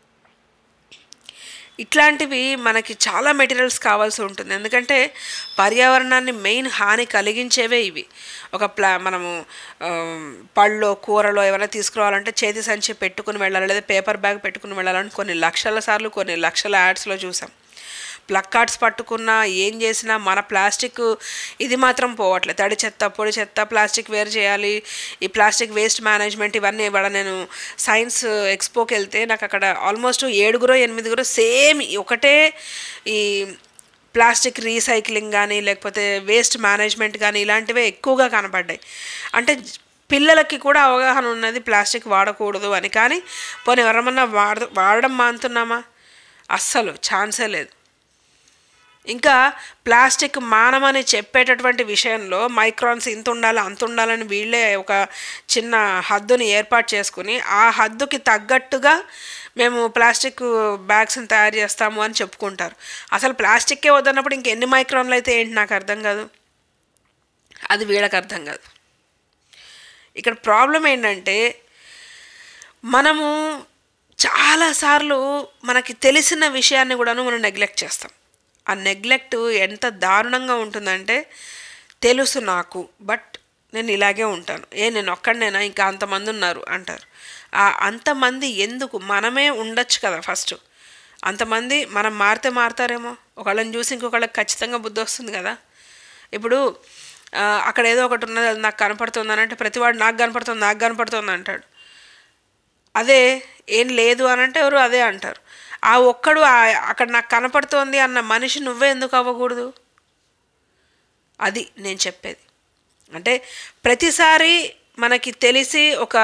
Speaker 5: ఇట్లాంటివి మనకి చాలా మెటీరియల్స్ కావాల్సి ఉంటుంది ఎందుకంటే పర్యావరణాన్ని మెయిన్ హాని కలిగించేవే ఇవి ఒక ప్లా మనము ఆ, పళ్ళు కూరలో ఏమైనా తీసుకురావాలంటే చేతి సంచి పెట్టుకుని వెళ్ళాలి లేదా పేపర్ బ్యాగ్ పెట్టుకుని వెళ్ళాలని కొన్ని లక్షల సార్లు కొన్ని లక్షల యాడ్స్లో చూసాం ప్లగ్ కార్డ్స్ పట్టుకున్నా ఏం చేసినా మన ప్లాస్టిక్ ఇది మాత్రం పోవట్లేదు తడి చెత్త పొడి చెత్త ప్లాస్టిక్ వేరు చేయాలి ఈ ప్లాస్టిక్ వేస్ట్ మేనేజ్మెంట్ ఇవన్నీ ఇవాళ నేను సైన్స్ ఎక్స్పోకి వెళ్తే నాకు అక్కడ ఆల్మోస్ట్ ఏడుగురో ఎనిమిదిగురో సేమ్ ఒకటే ఈ ప్లాస్టిక్ రీసైక్లింగ్ కానీ లేకపోతే వేస్ట్ మేనేజ్మెంట్ కానీ ఇలాంటివే ఎక్కువగా కనపడ్డాయి అంటే పిల్లలకి కూడా అవగాహన ఉన్నది ప్లాస్టిక్ వాడకూడదు అని కానీ పోనీ ఎవరమన్నా వాడ వాడడం మానుతున్నామా అస్సలు ఛాన్సే లేదు ఇంకా ప్లాస్టిక్ మానమని చెప్పేటటువంటి విషయంలో మైక్రాన్స్ ఇంత ఉండాలి అంత ఉండాలని వీళ్ళే ఒక చిన్న హద్దుని ఏర్పాటు చేసుకుని ఆ హద్దుకి తగ్గట్టుగా మేము ప్లాస్టిక్ బ్యాగ్స్ని తయారు చేస్తాము అని చెప్పుకుంటారు అసలు ప్లాస్టిక్కే వద్దన్నప్పుడు ఇంకెన్ని మైక్రాన్లు అయితే ఏంటి నాకు అర్థం కాదు అది వీళ్ళకి అర్థం కాదు ఇక్కడ ప్రాబ్లం ఏంటంటే మనము చాలాసార్లు మనకి తెలిసిన విషయాన్ని కూడాను మనం నెగ్లెక్ట్ చేస్తాం ఆ నెగ్లెక్ట్ ఎంత దారుణంగా ఉంటుందంటే తెలుసు నాకు బట్ నేను ఇలాగే ఉంటాను ఏ నేను ఒక్కడనేనా ఇంకా అంతమంది ఉన్నారు అంటారు ఆ అంతమంది ఎందుకు మనమే ఉండొచ్చు కదా ఫస్ట్ అంతమంది మనం మారితే మారుతారేమో ఒకళ్ళని చూసి ఇంకొకళ్ళకి ఖచ్చితంగా బుద్ధి వస్తుంది కదా ఇప్పుడు ఆ, అక్కడ ఏదో ఒకటి ఉన్నది అది నాకు కనపడుతుంది అని అంటే ప్రతివాడు నాకు కనపడుతుంది నాకు కనపడుతుంది అంటాడు అదే ఏం లేదు అని అంటే ఎవరు అదే అంటారు ఆ ఒక్కడు ఆ- అక్కడ నాకు కనపడుతోంది అన్న మనిషి నువ్వే ఎందుకు అవ్వకూడదు అది నేను చెప్పేది అంటే ప్రతిసారి మనకి తెలిసి ఒక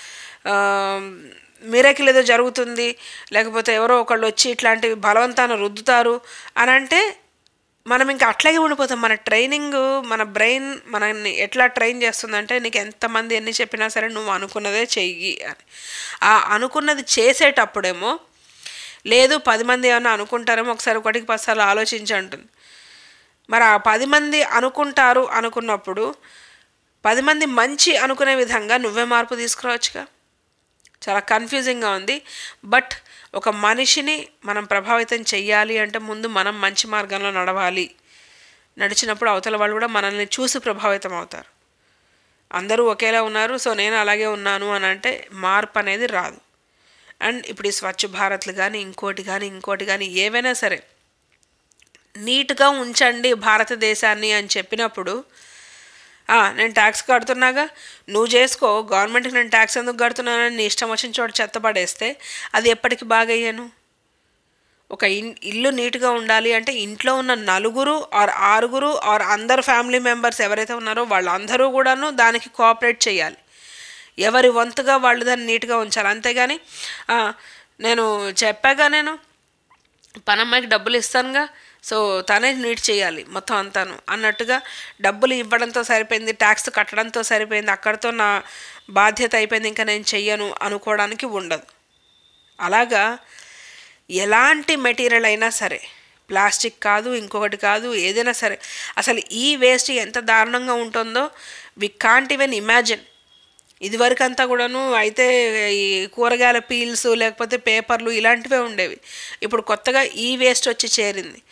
Speaker 5: మిరకిల్ ఏదో జరుగుతుంది లేకపోతే ఎవరో ఒకళ్ళు వచ్చి ఇట్లాంటివి బలవంతాన రుద్దుతారు అని అంటే మనం ఇంకా అట్లాగే ఉండిపోతాం మన ట్రైనింగ్ మన బ్రెయిన్ మనల్ని ఎట్లా ట్రైన్ చేస్తుందంటే నీకు ఎంతమంది ఎన్ని చెప్పినా సరే నువ్వు అనుకున్నదే చెయ్యి అని ఆ అనుకున్నది చేసేటప్పుడేమో లేదు పది మంది ఏమన్నా అనుకుంటారేమో ఒకసారి ఒకటికి పదిసార్లు ఆలోచించి అంటుంది మరి ఆ పది మంది అనుకుంటారు అనుకున్నప్పుడు పది మంది మంచి అనుకునే విధంగా నువ్వే మార్పు తీసుకురావచ్చుగా చాలా కన్ఫ్యూజింగ్గా ఉంది బట్ ఒక మనిషిని మనం ప్రభావితం చెయ్యాలి అంటే ముందు మనం మంచి మార్గంలో నడవాలి నడిచినప్పుడు అవతల వాళ్ళు కూడా మనల్ని చూసి ప్రభావితం అవుతారు అందరూ ఒకేలా ఉన్నారు సో నేను అలాగే ఉన్నాను అని అంటే మార్పు అనేది రాదు అండ్ ఇప్పుడు ఈ స్వచ్ఛ భారత్లు కానీ ఇంకోటి కానీ ఇంకోటి కానీ ఏవైనా సరే నీట్గా ఉంచండి భారతదేశాన్ని అని చెప్పినప్పుడు "ఆ, నేను ట్యాక్స్ కడుతున్నాగా నువ్వు చేసుకో గవర్నమెంట్కి నేను ట్యాక్స్ ఎందుకు కడుతున్నానని నీ ఇష్టం వచ్చిన చోట చెత్త పడేస్తే అది ఎప్పటికి బాగయ్యాను ఒక ఇన్ ఇల్లు నీట్గా ఉండాలి అంటే ఇంట్లో ఉన్న నలుగురు ఆర్ ఆరుగురు ఆర్ అందరు ఫ్యామిలీ మెంబర్స్ ఎవరైతే ఉన్నారో వాళ్ళందరూ కూడాను దానికి కోఆపరేట్ చేయాలి ఎవరి వంతుగా వాళ్ళు దాన్ని నీట్గా ఉంచాలి అంతేగాని "ఆ, నేను చెప్పాగా నేను పనమ్మాయికి డబ్బులు ఇస్తానుగా సో తనే నీట్ చేయాలి మొత్తం అంతాను అన్నట్టుగా డబ్బులు ఇవ్వడంతో సరిపోయింది ట్యాక్స్ కట్టడంతో సరిపోయింది అక్కడితో నా బాధ్యత అయిపోయింది ఇంకా నేను చెయ్యను అనుకోవడానికి ఉండదు అలాగా ఎలాంటి మెటీరియల్ అయినా సరే ప్లాస్టిక్ కాదు ఇంకొకటి కాదు ఏదైనా సరే అసలు ఈ వేస్ట్ ఎంత దారుణంగా ఉంటుందో వి కాంట్ ఈవెన్ ఇమాజిన్ ఇదివరకు అంతా కూడాను అయితే ఈ కూరగాయల పీల్స్ లేకపోతే పేపర్లు ఇలాంటివే ఉండేవి ఇప్పుడు కొత్తగా ఈ వేస్ట్ వచ్చి చేరింది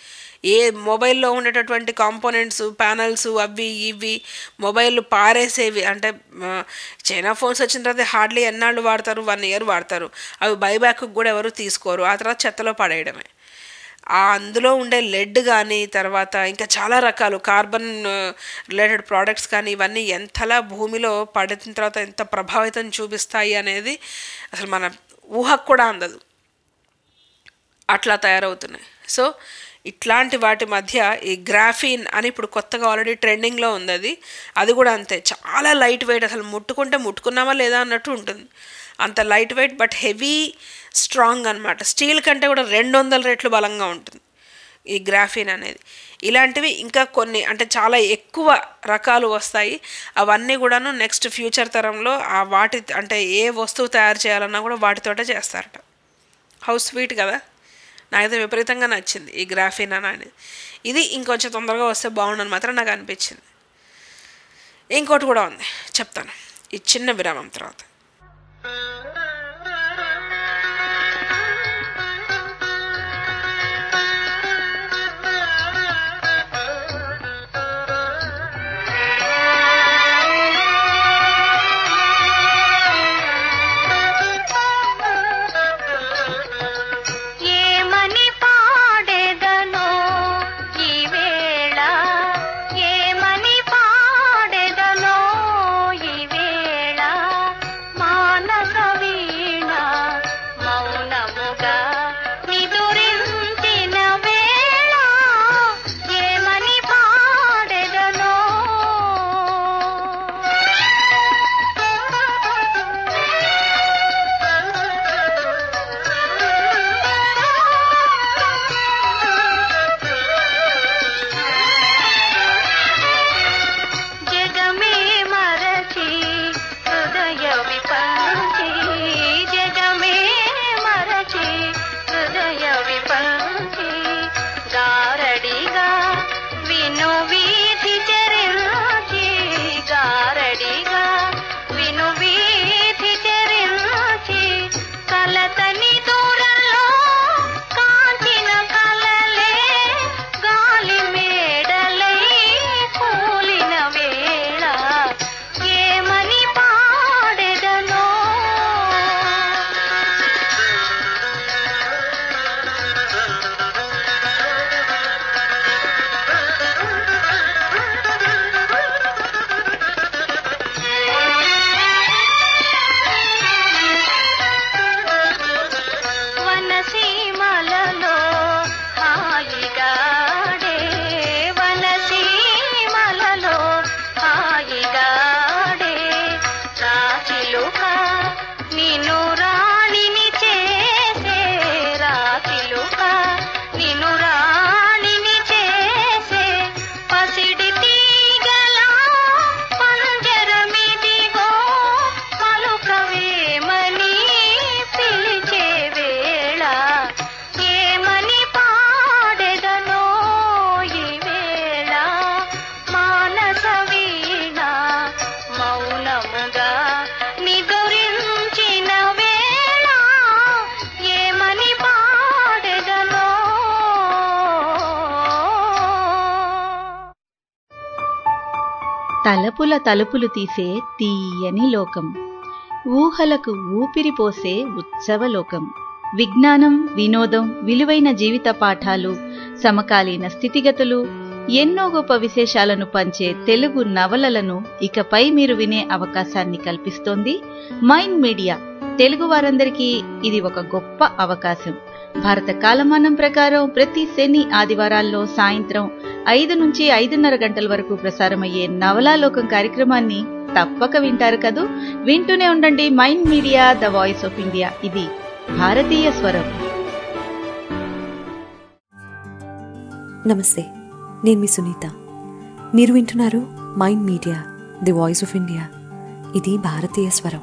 Speaker 5: ఏ మొబైల్లో ఉండేటటువంటి కాంపోనెంట్స్ ప్యానల్స్ అవి ఇవి మొబైల్ పారేసేవి అంటే ఆ, చైనా ఫోన్స్ వచ్చిన తర్వాత హార్డ్లీ ఎన్నాళ్ళు వాడతారు వన్ ఇయర్ వాడతారు అవి బైబ్యాక్ కూడా ఎవరు తీసుకోరు ఆ తర్వాత చెత్తలో పడేయడమే ఆ అందులో ఉండే లెడ్ కానీ తర్వాత ఇంకా చాలా రకాలు కార్బన్ రిలేటెడ్ ప్రోడక్ట్స్ కానీ ఇవన్నీ ఎంతలా భూమిలో పడిన తర్వాత ఎంత ప్రభావితం చూపిస్తాయి అనేది అసలు మన ఊహకు కూడా అందదు అట్లా తయారవుతున్నాయి సో ఇట్లాంటి వాటి మధ్య ఈ గ్రాఫీన్ అని ఇప్పుడు కొత్తగా ఆల్రెడీ ట్రెండింగ్లో ఉంది అది అది కూడా అంతే చాలా లైట్ వెయిట్ అసలు ముట్టుకుంటే ముట్టుకున్నామా లేదా అన్నట్టు ఉంటుంది అంత light weight but heavy strong అనమాట స్టీల్ కంటే కూడా రెండు వందల రెట్లు బలంగా ఉంటుంది ఈ గ్రాఫీన్ అనేది ఇలాంటివి ఇంకా కొన్ని అంటే చాలా ఎక్కువ రకాలు వస్తాయి అవన్నీ కూడాను నెక్స్ట్ ఫ్యూచర్ తరంలో ఆ వాటి అంటే ఏ వస్తువు తయారు చేయాలన్నా కూడా వాటితోటే చేస్తారట హౌ స్వీట్ కదా నాకైతే విపరీతంగా నచ్చింది ఈ గ్రాఫీన్ అని అనేది ఇది ఇంకొంచెం తొందరగా వస్తే బాగుండని మాత్రం నాకు అనిపించింది ఇంకోటి కూడా ఉంది చెప్తాను ఈ చిన్న విరామం తర్వాత
Speaker 13: ఏమని పాడెదనో ఈ వేళ ఏమని పాడెదనో ఈ వేళ మానస వీణ మౌనముగా నిదురించిన వేళ ఏమని పాడెదనో జగమే మరచి హృదయ విపంచి జగమే మరచి హృదయ విపంచి గారడిగా విను వీధి చరించి గారడిగా విను వీధి చరించి కలతని దూరంలో కాంచిన కలలే గాలి మేడలై కూలిన వేళ ఏమని పాడెదనో వనసీమలలో హాయిగాడే వనసీమలలో హాయిగాడే రాచిలుక నిన్ను రాణిని చేసే రాచిలుక నిన్ను రాణిని చేసే పసిడి తీగలా పంజరమిదిగో పలుకవేమని పిలిచే వేళ ఏమని పాడెదనో ఈ వేళ మానస వీణ మౌనముగా నిదురించిన వేళ ఏమని పాడెదనో
Speaker 8: తలపుల తలుపులు తీసే తీయని లోకం ఊహలకు ఊపిరి పోసే ఉత్సవలోకం విజ్ఞానం వినోదం విలువైన జీవిత పాఠాలు సమకాలీన స్థితిగతులు ఎన్నో గొప్ప విశేషాలను పంచే తెలుగు నవలలను ఇకపై మీరు వినే అవకాశాన్ని కల్పిస్తోంది మైండ్ మీడియా తెలుగు వారందరికీ ఇది ఒక గొప్ప అవకాశం భారత కాలమానం ప్రకారం ప్రతి శని ఆదివారాల్లో సాయంత్రం ఐదు నుంచి ఐదున్నర గంటల వరకు ప్రసారమయ్యే నవలాలోకం కార్యక్రమాన్ని తప్పక వింటారు కదూ వింటూనే ఉండండి Mind media the voice of India ఇది భారతీయ స్వరం
Speaker 15: నమస్తే నేను మీ సునీత మీరు వింటున్నారు Mind Media the voice of India ఇది భారతీయ స్వరం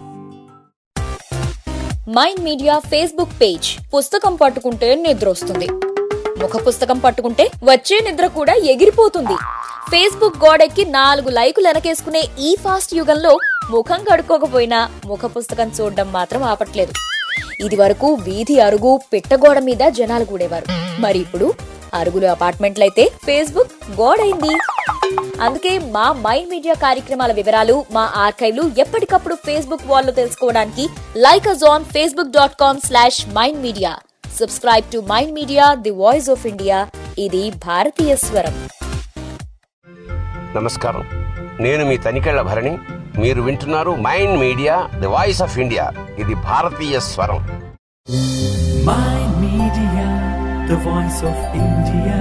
Speaker 6: మైండ్ మీడియా ఫేస్బుక్ పేజ్ పుస్తకం పట్టుకుంటే నిద్ర వస్తుంది ముఖ పుస్తకం పట్టుకుంటే వచ్చే నిద్ర కూడా ఎగిరిపోతుంది ఫేస్బుక్ గోడెక్కి నాలుగు లైకులు వెనకేసుకునే ఈ ఫాస్ట్ యుగంలో ముఖం కడుక్కోకపోయినా ముఖ పుస్తకం చూడడం మాత్రం ఆపట్లేదు ఇది వరకు వీధి అరుగు పిట్టగోడ మీద జనాలు కూడేవారు మరి ఇప్పుడు అరుగులు అపార్ట్మెంట్లయితే ఫేస్బుక్ గోడైంది అందుకే మా మైండ్ మీడియా కార్యక్రమాల వివరాలు మా ఆర్కైవ్లు ఎప్పటికప్పుడు ఫేస్బుక్ వాల్లో తెలుసుకోవడానికి like us on Facebook dot com slash Mind Media subscribe to Mind Media the voice of India ఇది భారతీయ స్వరం
Speaker 16: నమస్కారం నేను మీ తనికెళ్ల భరణి మీరు వింటున్నారు Mind Media the voice of India ఇది భారతీయ స్వరం
Speaker 3: Mind Media, the voice of India.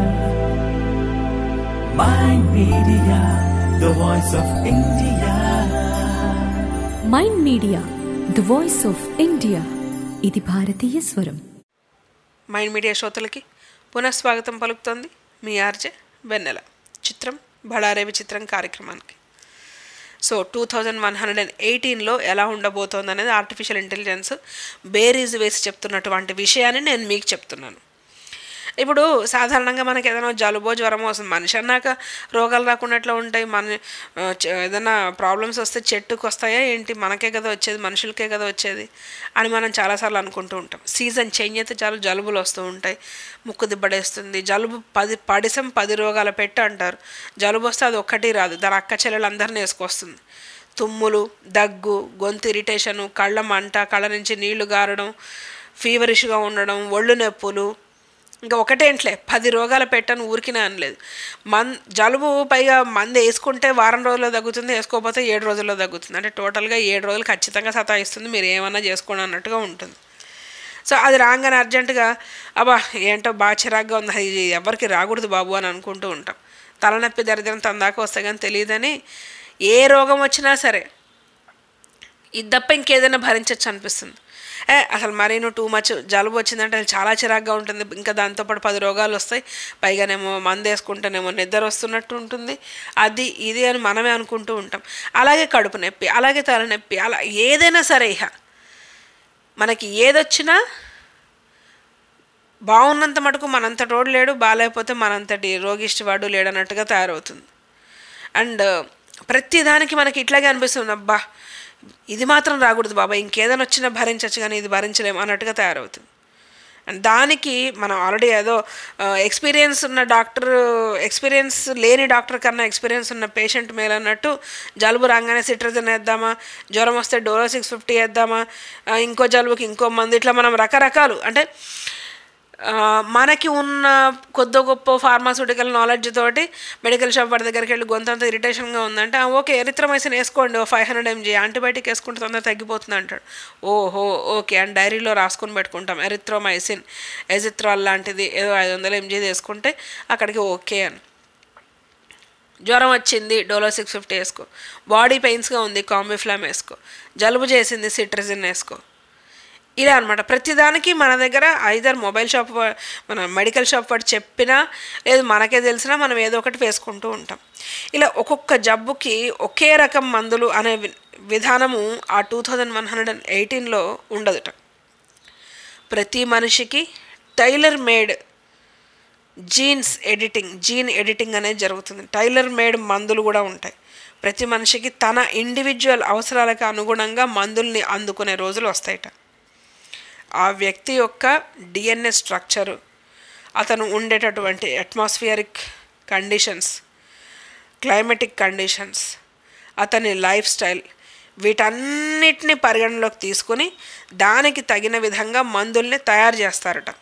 Speaker 3: Mind Media, the voice of India.
Speaker 4: Mind Media the voice of India ఇది భారతీయ స్వరం
Speaker 5: మైండ్ మీడియా శ్రోతలకి పునఃస్వాగతం పలుకుతోంది మీ ఆర్జే వెన్నెల చిత్రం బడారే విచిత్రం కార్యక్రమానికి so two thousand one hundred and ఎయిటీన్లో ఎలా ఉండబోతోంది అనేది ఆర్టిఫిషియల్ ఇంటెలిజెన్స్ బేరీజ్ వేసి చెప్తున్నటువంటి విషయాన్ని నేను మీకు చెప్తున్నాను ఇప్పుడు సాధారణంగా మనకి ఏదైనా జలుబో జ్వరమో వస్తుంది మనిషి అన్నాక రోగాలు రాకుండా ఎట్లా ఉంటాయి మన ఆ, చ- ఏదైనా ప్రాబ్లమ్స్ వస్తే చెట్టుకు వస్తాయా ఏంటి మనకే కదా వచ్చేది మనుషులకే కదా వచ్చేది అని మనం చాలాసార్లు అనుకుంటూ ఉంటాం సీజన్ చేంజ్ అయితే చాలు జలుబులు వస్తూ ఉంటాయి ముక్కు దిబ్బడేస్తుంది జలుబు పది పడిసం పది రోగాల పెట్టు అంటారు జలుబు వస్తే అది ఒక్కటి రాదు దాని అక్క చెల్లెలందరినీ వేసుకొస్తుంది తుమ్ములు దగ్గు గొంతు ఇరిటేషను కళ్ళ మంట కళ్ళ నుంచి నీళ్లు గారడం ఫీవరిష్గా ఉండడం ఒళ్ళు నొప్పులు ఇంకా ఒకటేంట్లే పది రోగాల పెట్టను ఊరికినే అనలేదు మన్ జలుబు పైగా మంది వేసుకుంటే వారం రోజుల్లో తగ్గుతుంది వేసుకోకపోతే ఏడు రోజుల్లో తగ్గుతుంది అంటే టోటల్గా ఏడు రోజులు ఖచ్చితంగా సతాయిస్తుంది మీరు ఏమన్నా చేసుకోండి అన్నట్టుగా ఉంటుంది సో అది రాగానే అర్జెంటుగా అబ్బా ఏంటో బాగా చిరాగ్గా ఉంది అది ఎవరికి రాకూడదు బాబు అని అనుకుంటూ ఉంటాం తలనొప్పి దరిద్రం తన దాకా వస్తే కానీ తెలియదని ఏ రోగం వచ్చినా సరే ఇది తప్ప ఇంకేదైనా భరించవచ్చు అనిపిస్తుంది ఏ అసలు మరీను టూ మచ్ జలుబు వచ్చిందంటే అది చాలా చిరాగ్గా ఉంటుంది ఇంకా దాంతోపాటు పది రోగాలు వస్తాయి పైగానేమో మందు వేసుకుంటేనేమో నిద్ర వస్తున్నట్టు ఉంటుంది అది ఇది అని మనమే అనుకుంటూ ఉంటాం అలాగే కడుపు నొప్పి అలాగే తలనొప్పి అలా ఏదైనా సరే ఇహ మనకి ఏదొచ్చినా బాగున్నంత మటుకు మనంత రోడ్డు లేడు బాగాలేకపోతే మనంతటి రోగిష్టివాడు లేడన్నట్టుగా తయారవుతుంది అండ్ ప్రతి దానికి మనకి ఇట్లాగే అనిపిస్తుంది అబ్బా ఇది మాత్రం రాకూడదు బాబా ఇంకేదైనా వచ్చినా భరించవచ్చు కానీ ఇది భరించలేము అన్నట్టుగా తయారవుతుంది అండ్ దానికి మనం ఆల్రెడీ ఏదో ఎక్స్పీరియన్స్ ఉన్న డాక్టర్ ఎక్స్పీరియన్స్ లేని డాక్టర్ కన్నా ఎక్స్పీరియన్స్ ఉన్న పేషెంట్ మేలు అన్నట్టు జలుబు రాగానే సిట్రజన్ వేద్దామా జ్వరం వస్తే డోలో సిక్స్ ఫిఫ్టీ వేద్దామా ఆ, ఇంకో జలుబుకి ఇంకో మందు ఇట్లా మనం రకరకాలు అంటే ఆ, మనకి ఉన్న కొద్ది గొప్ప ఫార్మాస్యూటికల్ నాలెడ్జ్ తోటి మెడికల్ షాప్ వాడి దగ్గరికి వెళ్ళి గొంతంత ఇరిటేషన్గా ఉందంటే "ఆ, ఓకే ఎరిత్రమైసిన్ వేసుకోండి ఓ ఫైవ్ హండ్రెడ్ ఎంజీ యాంటీబయాటిక్ వేసుకుంటే తొందర తగ్గిపోతుంది అంటాడు ఓహో ఓకే అని డైరీలో రాసుకొని పెట్టుకుంటాం ఎరిత్రోమైసిన్ ఎజిత్రాల్ లాంటిది ఏదో ఐదు వందల ఎంజీ వేసుకుంటే అక్కడికి ఓకే అని జ్వరం వచ్చింది డోలో సిక్స్ ఫిఫ్టీ వేసుకో బాడీ పెయిన్స్గా ఉంది కాంబిఫ్లామ్ వేసుకో జలుబు చేసింది సిట్రజిన్ వేసుకో ఇలా అనమాట ప్రతిదానికి మన దగ్గర ఐదర్ మొబైల్ షాప్ వా- మన మెడికల్ షాప్ వాడు చెప్పినా లేదు మనకే తెలిసినా మనం ఏదో ఒకటి వేసుకుంటూ ఉంటాం ఇలా ఒక్కొక్క జబ్బుకి ఒకే రకం మందులు అనే వి- విధానము ఆ two thousand one hundred and ఎయిటీన్లో ఉండదుట ప్రతి మనిషికి tailor made genes editing gene editing అనేది జరుగుతుంది టైలర్ మేడ్ మందులు కూడా ఉంటాయి ప్రతి మనిషికి తన ఇండివిజువల్ అవసరాలకు అనుగుణంగా మందుల్ని అందుకునే రోజులు వస్తాయట ఆ వ్యక్తి యొక్క డిఎన్ఏ స్ట్రక్చరు అతను ఉండేటటువంటి అట్మాస్ఫియరిక్ కండిషన్స్ క్లైమేటిక్ కండిషన్స్ అతని లైఫ్ స్టైల్ వీటన్నిటిని పరిగణలోకి తీసుకుని దానికి తగిన విధంగా మందుల్ని తయారు చేస్తారట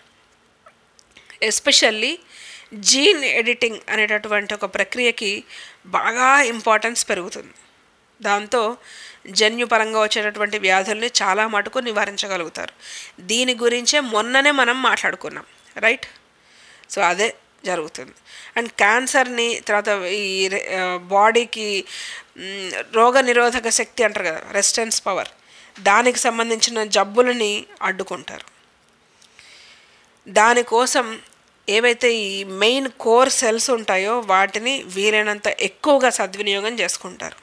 Speaker 5: ఎస్పెషల్లీ జీన్ ఎడిటింగ్ అనేటటువంటి ఒక ప్రక్రియకి బాగా ఇంపార్టెన్స్ పెరుగుతుంది దాంతో జన్యుపరంగా వచ్చేటటువంటి వ్యాధుల్ని చాలా మటుకు నివారించగలుగుతారు దీని గురించే మొన్ననే మనం మాట్లాడుకున్నాం రైట్ సో అదే జరుగుతుంది అండ్ క్యాన్సర్ని తర్వాత ఈ బాడీకి రోగ నిరోధక శక్తి అంటారు కదా రెసిస్టెన్స్ పవర్ దానికి సంబంధించిన జబ్బులని అడ్డుకుంటారు దానికోసం ఏవైతే ఈ మెయిన్ కోర్ సెల్స్ ఉంటాయో వాటిని వీలైనంత ఎక్కువగా సద్వినియోగం చేసుకుంటారు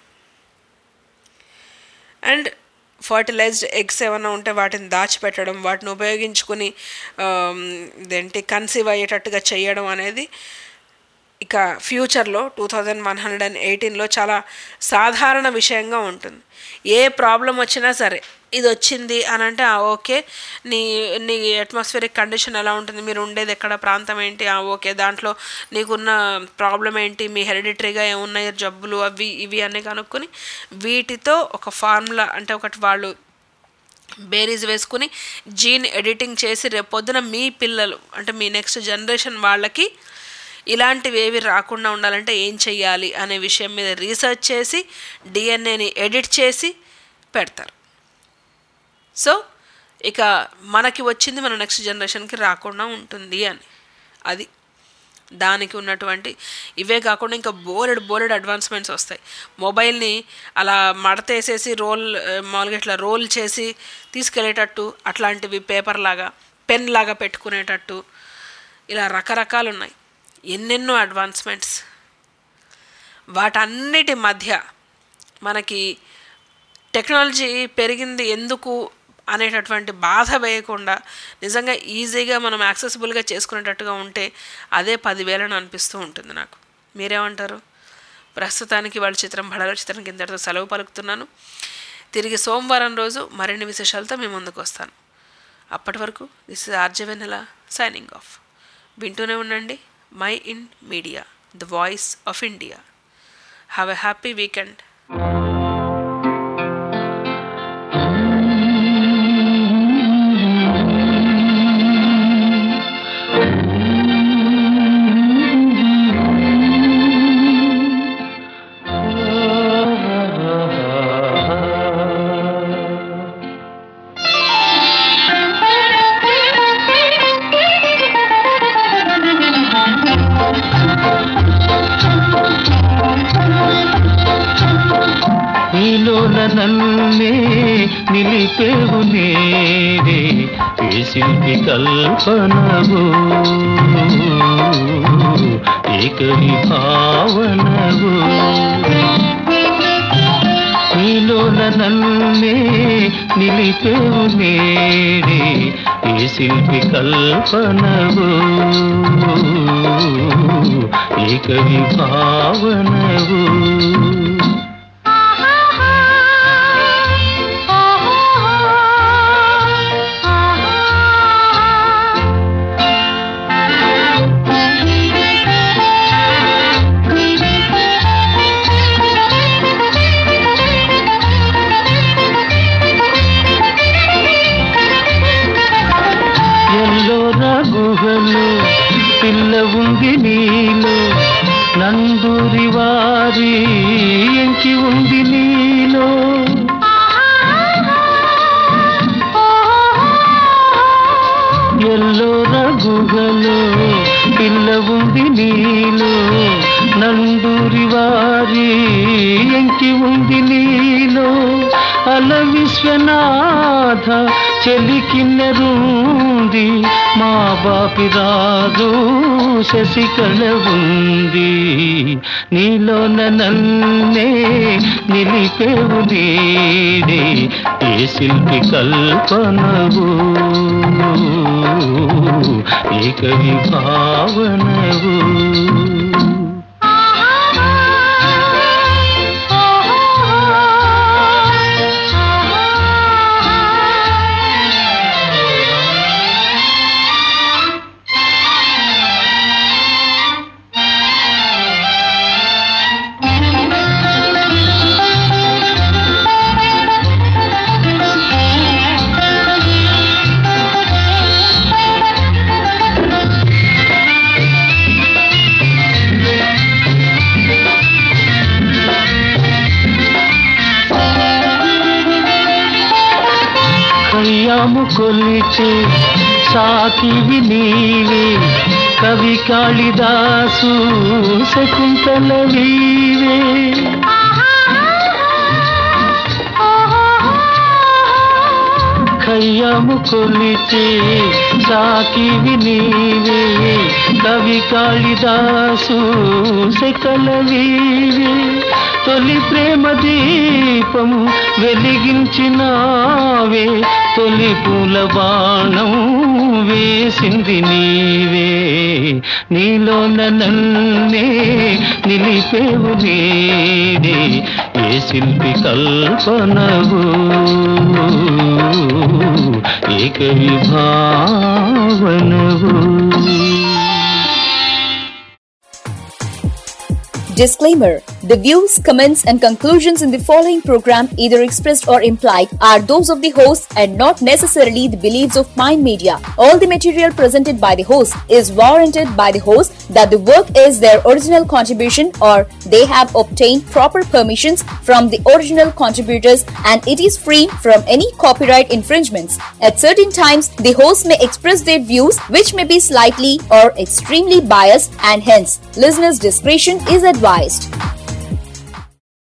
Speaker 5: అండ్ ఫర్టిలైజ్డ్ ఎగ్స్ ఏమైనా ఉంటే వాటిని దాచిపెట్టడం వాటిని ఉపయోగించుకుని ఆమ్, ఇదేంటి కన్సీవ్ అయ్యేటట్టుగా చేయడం అనేది ఇక ఫ్యూచర్లో two thousand one hundred and ఎయిటీన్లో చాలా సాధారణ విషయంగా ఉంటుంది ఏ ప్రాబ్లం వచ్చినా సరే ఇది వచ్చింది అని అంటే ఆ ఓకే నీ నీ అట్మాస్ఫిరిక్ కండిషన్ ఎలా ఉంటుంది మీరు ఉండేది ఎక్కడ ప్రాంతం ఏంటి ఆ ఓకే దాంట్లో నీకున్న ప్రాబ్లం ఏంటి మీ హెరిడిటరీగా ఏమున్నాయి జబ్బులు అవి ఇవి అన్నీ కనుక్కొని వీటితో ఒక ఫార్ములా అంటే ఒకటి వాళ్ళు బేరీస్ వేసుకుని జీన్ ఎడిటింగ్ చేసి రేపు పొద్దున మీ పిల్లలు అంటే మీ నెక్స్ట్ జనరేషన్ వాళ్ళకి ఇలాంటివి ఏవి రాకుండా ఉండాలంటే ఏం చెయ్యాలి అనే విషయం మీద రీసెర్చ్ చేసి డిఎన్ఏని ఎడిట్ చేసి పెడతారు సో ఇక మనకి వచ్చింది మన నెక్స్ట్ జనరేషన్కి రాకుండా ఉంటుంది అని అది దానికి ఉన్నటువంటి ఇవే కాకుండా ఇంకా బోలెడ్ బోలెడ్ అడ్వాన్స్మెంట్స్ వస్తాయి మొబైల్ని అలా మడతేసేసి రోల్ ఆ, మామూలుగా ఇట్లా రోల్ చేసి తీసుకెళ్ళేటట్టు అట్లాంటివి పేపర్ లాగా పెన్ లాగా పెట్టుకునేటట్టు ఇలా రకరకాలు ఉన్నాయి ఎన్నెన్నో అడ్వాన్స్మెంట్స్ వాటన్నిటి మధ్య మనకి టెక్నాలజీ పెరిగింది ఎందుకు అనేటటువంటి బాధ వేయకుండా నిజంగా ఈజీగా మనం యాక్సెసిబుల్గా చేసుకునేటట్టుగా ఉంటే అదే పదివేలను అనిపిస్తూ ఉంటుంది నాకు మీరేమంటారు ప్రస్తుతానికి వాళ్ళ చిత్రం బడల చిత్రం కిందతో సెలవు పలుకుతున్నాను తిరిగి సోమవారం రోజు మరిన్ని విశేషాలతో మీ ముందుకు వస్తాను అప్పటి వరకు దిస్ ఇస్ ఆర్జవెనెల సైనింగ్ ఆఫ్ వింటూనే ఉండండి my in media the voice of India have a happy weekend
Speaker 2: నీలోన నన్నే నిలిపేవు నేరే ఏ శిల్పి కల్పనవు ఏకరి భావనవు నీలోన నన్నే నిలిపేవు నేరే ఏ శిల్పి కల్పనవు ఏకరి భావనవు ఎల్లోరా గుహలో పిల్ల ఉంది నీలో నందూరి వారి ఎంకి ఉంది నీలో ఎల్లోరా గుహలో పిల్ల ఉంది నీలో నందూరి వారి ఎంకి ఉంది నీలో అల విశ్వనాథ చెలికిన్నరుంది మా బాపి రాజు శశికళ ఉంది నీలోన నన్నే నిలిపేవు నీడే ఏ శిల్పి కల్పనవు ఏ కవి భావనవు కయ్యాము కొలిచే సాకివి నీవే కవి కాళిదాసు శకుంతల వీవే కయ్యాము కొలిచే సాకివి నీవే కవి కాళిదాసు శకల వీవే తొలి ప్రేమ దీపం వెలిగించినావే తొలి పూల బాణం వేసింది నీవే నీలోన నన్నే నిలిపేవు నీవే ఏ శిల్పి కల్పనవు ఏక విభావనవు
Speaker 6: Disclaimer The views, comments, and conclusions in the following program, either expressed or implied, are those of the host and not necessarily the beliefs of Mind Media. All the material presented by the host is warranted by the host that the work is their original contribution or they have obtained proper permissions from the original contributors and it is free from any copyright infringements. At certain times, the host may express their views which may be slightly or extremely biased and hence listeners' discretion is advised.